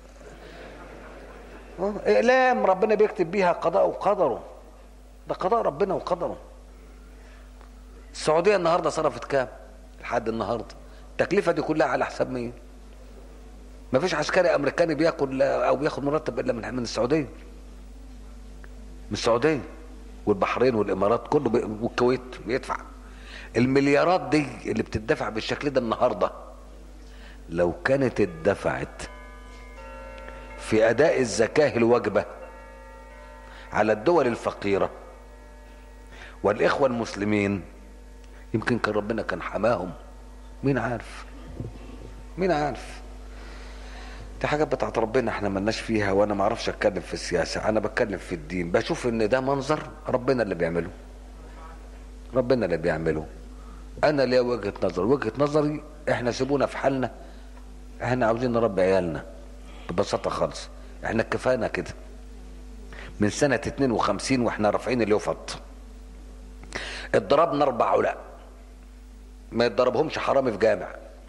اقلام ربنا بيكتب بيها قضاء وقدره ده قضاء ربنا وقدره السعوديه النهارده صرفت كام لحد النهارده التكلفه دي كلها على حساب مين ما فيش عسكري امريكاني بياكل او بياخد مرتب الا من من السعوديه من السعوديه والبحرين والامارات كله بي... والكويت بيدفع المليارات دي اللي بتدفع بالشكل ده النهارده لو كانت اتدفعت في اداء الزكاه الواجبه على الدول الفقيرة والإخوة المسلمين يمكن كان ربنا كان حماهم مين عارف مين عارف دي حاجات بتاعت ربنا احنا ملناش فيها وانا ما اعرفش اتكلم في السياسة انا بتكلم في الدين بشوف ان ده منظر ربنا اللي بيعمله ربنا اللي بيعمله انا ليا وجهة نظر وجهة نظري احنا سيبونا في حالنا احنا عاوزين نربي عيالنا ببساطة خالص احنا كفانا كده من سنة 52 واحنا رافعين اليفط اتضربنا اربع علاء ما يتضربهمش حرامي في جامع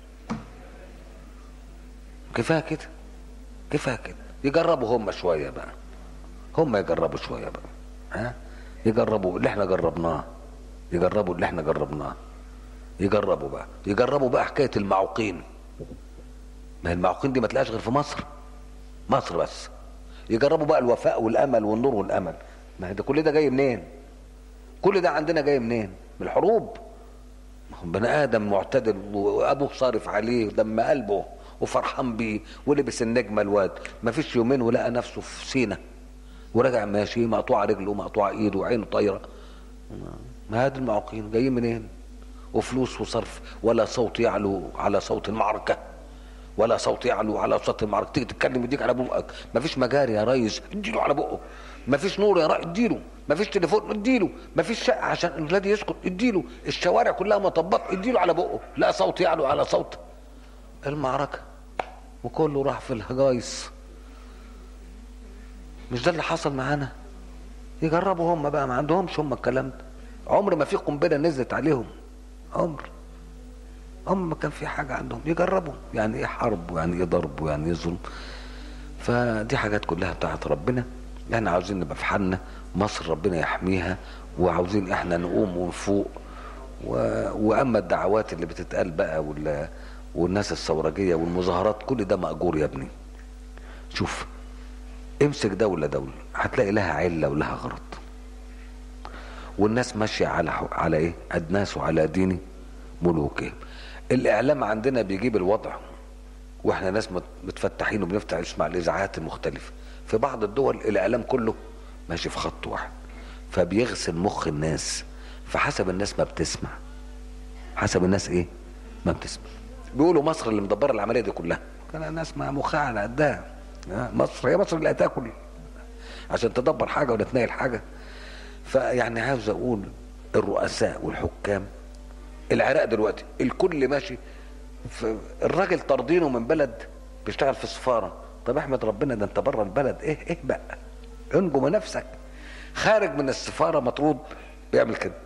كفايه كده كفايه كده يجربوا هم شويه بقى هم يجربوا شويه بقى ها يجربوا اللي احنا جربناه يجربوا اللي احنا جربناه يجربوا بقى يجربوا بقى حكايه المعوقين ما هي المعوقين دي ما تلاقيش غير في مصر مصر بس يجربوا بقى الوفاء والامل والنور والامل ما هي ده كل ده جاي منين كل ده عندنا جاي منين من الحروب ما هو بني ادم معتدل وابوه صارف عليه دم قلبه وفرحان بيه ولبس النجمه الواد ما فيش يومين ولقى نفسه في سينا ورجع ماشي مقطوعه رجله مقطوعه ايده وعينه طايره ما هاد المعوقين جايين منين وفلوس وصرف ولا صوت يعلو على صوت المعركه ولا صوت يعلو على صوت المعركه تيجي تتكلم يديك على بقك مفيش مجاري يا ريس اديله على بقه مفيش نور يا ريس اديله مفيش تليفون اديله مفيش شقه عشان الولاد يسكت اديله الشوارع كلها مطبات اديله على بقه لا صوت يعلو على صوت المعركه وكله راح في الهجايس مش ده اللي حصل معانا يجربوا هم بقى ما عندهمش هم الكلام ده عمر ما في قنبله نزلت عليهم عمر هم ما كان في حاجه عندهم يجربوا يعني ايه حرب ويعني ايه ضرب ويعني ايه ظلم فدي حاجات كلها بتاعت ربنا احنا عاوزين نبقى في حالنا مصر ربنا يحميها وعاوزين احنا نقوم ونفوق و... واما الدعوات اللي بتتقال بقى وال... والناس الثورجيه والمظاهرات كل ده ماجور يا ابني شوف امسك دولة دولة هتلاقي لها علة ولها غرض والناس ماشية على على ايه؟ الناس على دين ملوكهم. الإعلام عندنا بيجيب الوضع واحنا ناس متفتحين وبنفتح نسمع الإذاعات المختلفة. في بعض الدول الإعلام كله ماشي في خط واحد. فبيغسل مخ الناس فحسب الناس ما بتسمع. حسب الناس ايه؟ ما بتسمع. بيقولوا مصر اللي مدبره العملية دي كلها. كان الناس ما مخها على قدها. مصر هي مصر اللي هتاكل عشان تدبر حاجه ولا تنيل حاجه فيعني عاوز اقول الرؤساء والحكام العراق دلوقتي الكل ماشي في الراجل طردينه من بلد بيشتغل في السفاره طب احمد ربنا ده انت بره البلد ايه ايه بقى انجم نفسك خارج من السفاره مطرود بيعمل كده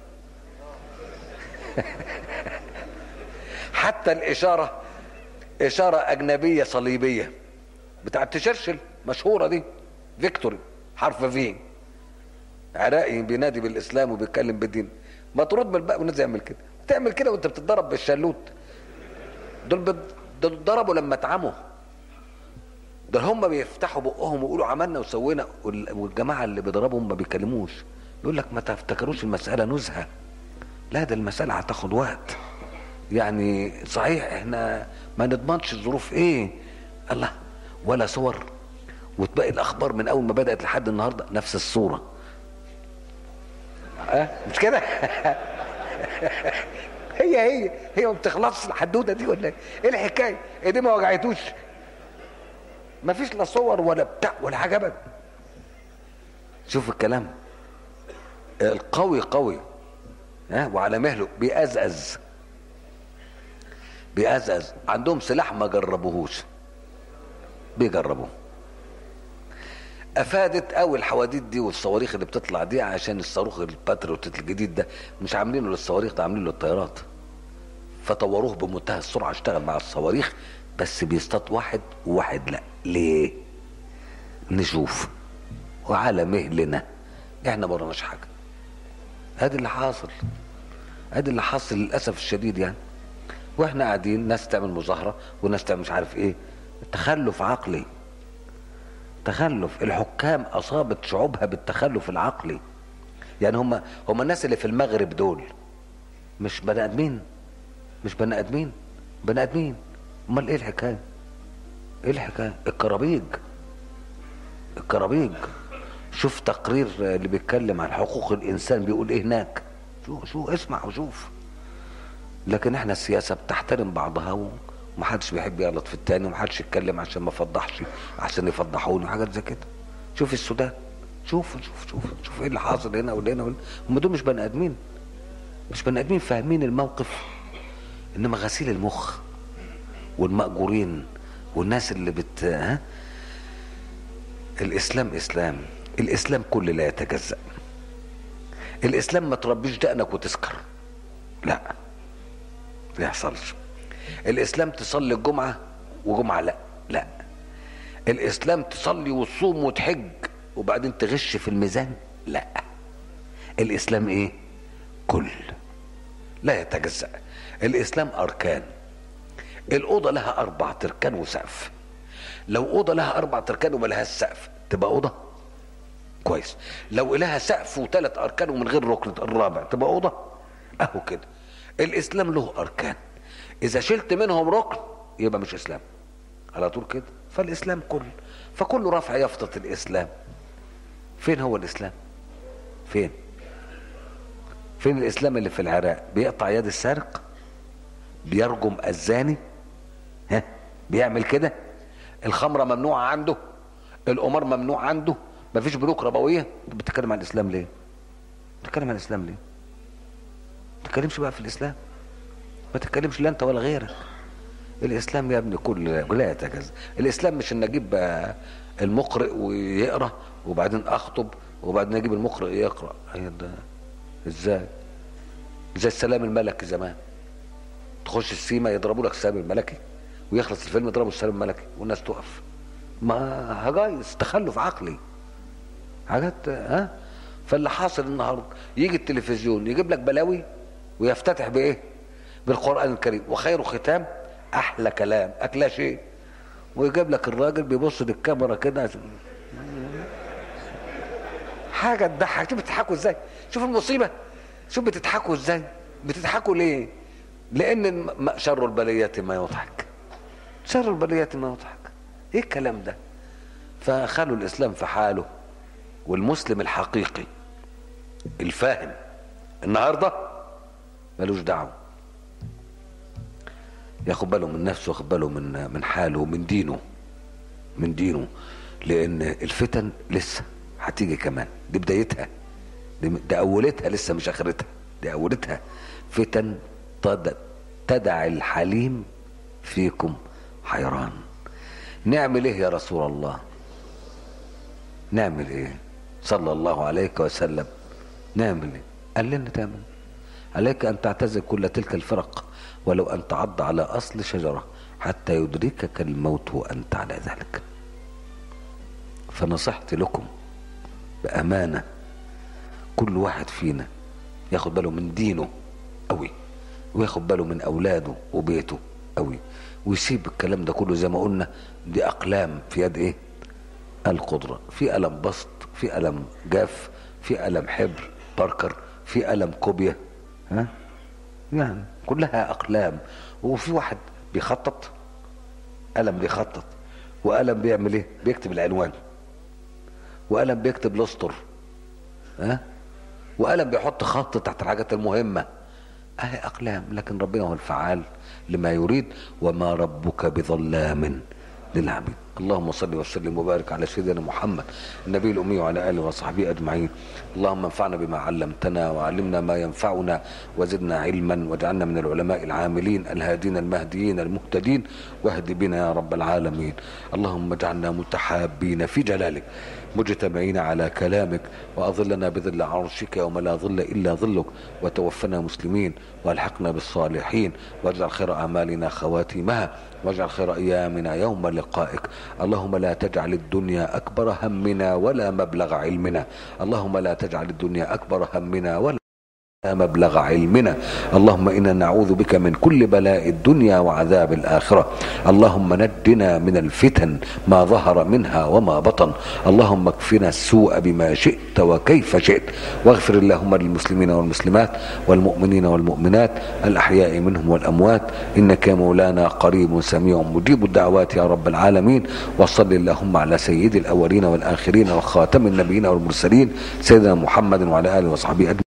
حتى الاشاره اشاره اجنبيه صليبيه بتاعت تشرشل مشهوره دي فيكتوري حرف في عراقي بينادي بالاسلام وبيتكلم بالدين مطرود من الباب والناس يعمل كده تعمل كده وانت بتتضرب بالشلوت دول بد... دول ضربوا لما اتعموا دول هم بيفتحوا بقهم ويقولوا عملنا وسوينا والجماعه اللي بيضربوا ما بيكلموش يقول لك ما تفتكروش المساله نزهه لا ده المساله هتاخد وقت يعني صحيح احنا ما نضمنش الظروف ايه الله ولا صور وتبقى الاخبار من اول ما بدات لحد النهارده نفس الصوره أه؟ مش كده هي هي هي ما بتخلصش الحدوته دي ولا ايه الحكايه ايه دي ما وجعتوش ما فيش لا صور ولا بتاع ولا حاجه ابدا شوف الكلام القوي قوي ها أه؟ وعلى مهله بيأزأز بيأزأز عندهم سلاح ما جربوهوش بيجربوا افادت قوي الحواديت دي والصواريخ اللي بتطلع دي عشان الصاروخ الباتريوت الجديد ده مش عاملينه للصواريخ ده عاملينه للطيارات فطوروه بمنتهى السرعه اشتغل مع الصواريخ بس بيصطاد واحد وواحد لا ليه نشوف وعلى مهلنا احنا ما وراناش حاجه ادي اللي حاصل ادي اللي حاصل للاسف الشديد يعني واحنا قاعدين ناس تعمل مظاهره وناس تعمل مش عارف ايه تخلف عقلي تخلف الحكام اصابت شعوبها بالتخلف العقلي يعني هم هم الناس اللي في المغرب دول مش بني ادمين مش بني ادمين بني ادمين امال ايه الحكايه ايه الحكايه الكرابيج الكرابيج شوف تقرير اللي بيتكلم عن حقوق الانسان بيقول ايه هناك شو شو اسمع وشوف لكن احنا السياسه بتحترم بعضها ومحدش بيحب يغلط في التاني ومحدش يتكلم عشان ما فضحش عشان يفضحوني وحاجات زي كده شوف السودان شوف شوف شوف شوف ايه اللي حاصل هنا ولا هنا ولا هم دول مش بني ادمين مش بني ادمين فاهمين الموقف انما غسيل المخ والمأجورين والناس اللي بت ها الاسلام اسلام الاسلام كل لا يتجزأ الاسلام ما تربيش دقنك وتسكر لا ما يحصلش الاسلام تصلي الجمعه وجمعه لا لا الاسلام تصلي وتصوم وتحج وبعدين تغش في الميزان لا الاسلام ايه كل لا يتجزأ الاسلام اركان الاوضه لها اربع تركان وسقف لو اوضه لها اربع تركان وما لهاش سقف تبقى اوضه كويس لو لها سقف وثلاث اركان ومن غير ركن الرابع تبقى اوضه اهو كده الاسلام له اركان اذا شلت منهم ركن يبقى مش اسلام على طول كده فالاسلام كل فكله رفع يافطه الاسلام فين هو الاسلام فين فين الاسلام اللي في العراق بيقطع يد السارق بيرجم الزاني ها بيعمل كده الخمره ممنوعه عنده القمار ممنوع عنده مفيش بنوك ربويه انت بتتكلم عن الاسلام ليه بتتكلم عن الاسلام ليه ما تتكلمش بقى في الاسلام ما تتكلمش لا انت ولا غيرك الاسلام يا ابني كل لا يتجزا الاسلام مش ان اجيب المقرئ ويقرا وبعدين اخطب وبعدين اجيب المقرئ يقرا هي ده ازاي زي السلام الملكي زمان تخش السيما يضربوا لك السلام الملكي ويخلص الفيلم يضربوا السلام الملكي والناس تقف ما هجايز تخلف عقلي حاجات ها فاللي حاصل النهارده يجي التلفزيون يجيب لك بلاوي ويفتتح بايه بالقران الكريم وخير ختام احلى كلام اكلا شيء ويجيب لك الراجل بيبص للكاميرا كده عشان حاجه تضحك شوف بتضحكوا ازاي شوف المصيبه شوف بتضحكوا ازاي بتضحكوا ليه لان شر البليات ما يضحك شر البليات ما يضحك ايه الكلام ده فخلوا الاسلام في حاله والمسلم الحقيقي الفاهم النهارده ملوش دعوه ياخد باله من نفسه ياخد باله من من حاله من دينه من دينه لان الفتن لسه هتيجي كمان دي بدايتها دي, دي اولتها لسه مش اخرتها دي اولتها فتن تد تدع الحليم فيكم حيران نعمل ايه يا رسول الله نعمل ايه صلى الله عليك وسلم نعمل ايه قال لنا تعمل عليك ان تعتزل كل تلك الفرق ولو ان تعض على اصل شجره حتى يدركك الموت وانت على ذلك فنصحت لكم بامانه كل واحد فينا ياخد باله من دينه قوي وياخد باله من اولاده وبيته قوي ويسيب الكلام ده كله زي ما قلنا دي اقلام في يد ايه القدره في قلم بسط في قلم جاف في قلم حبر باركر في قلم كوبيا ها يعني كلها اقلام وفي واحد بيخطط قلم بيخطط وقلم بيعمل ايه بيكتب العنوان وقلم بيكتب الاسطر ها وقلم بيحط خط تحت الحاجات المهمه اهي اقلام لكن ربنا هو الفعال لما يريد وما ربك بظلام للعبيد اللهم صل وسلم وبارك على سيدنا محمد النبي الأمي وعلى آله وصحبه أجمعين اللهم انفعنا بما علمتنا وعلمنا ما ينفعنا وزدنا علما واجعلنا من العلماء العاملين الهادين المهديين المهتدين واهد بنا يا رب العالمين اللهم اجعلنا متحابين في جلالك مجتمعين على كلامك وأظلنا بظل عرشك يوم لا ظل إلا ظلك وتوفنا مسلمين والحقنا بالصالحين واجعل خير أعمالنا خواتيمها واجعل خير أيامنا يوم لقائك اللهم لا تجعل الدنيا أكبر همنا ولا مبلغ علمنا اللهم لا تجعل الدنيا أكبر همنا ولا مبلغ علمنا اللهم انا نعوذ بك من كل بلاء الدنيا وعذاب الاخره اللهم نجنا من الفتن ما ظهر منها وما بطن اللهم اكفنا السوء بما شئت وكيف شئت واغفر اللهم للمسلمين والمسلمات والمؤمنين والمؤمنات الاحياء منهم والاموات انك يا مولانا قريب سميع مجيب الدعوات يا رب العالمين وصل اللهم على سيد الاولين والاخرين وخاتم النبيين والمرسلين سيدنا محمد وعلى اله وصحبه اجمعين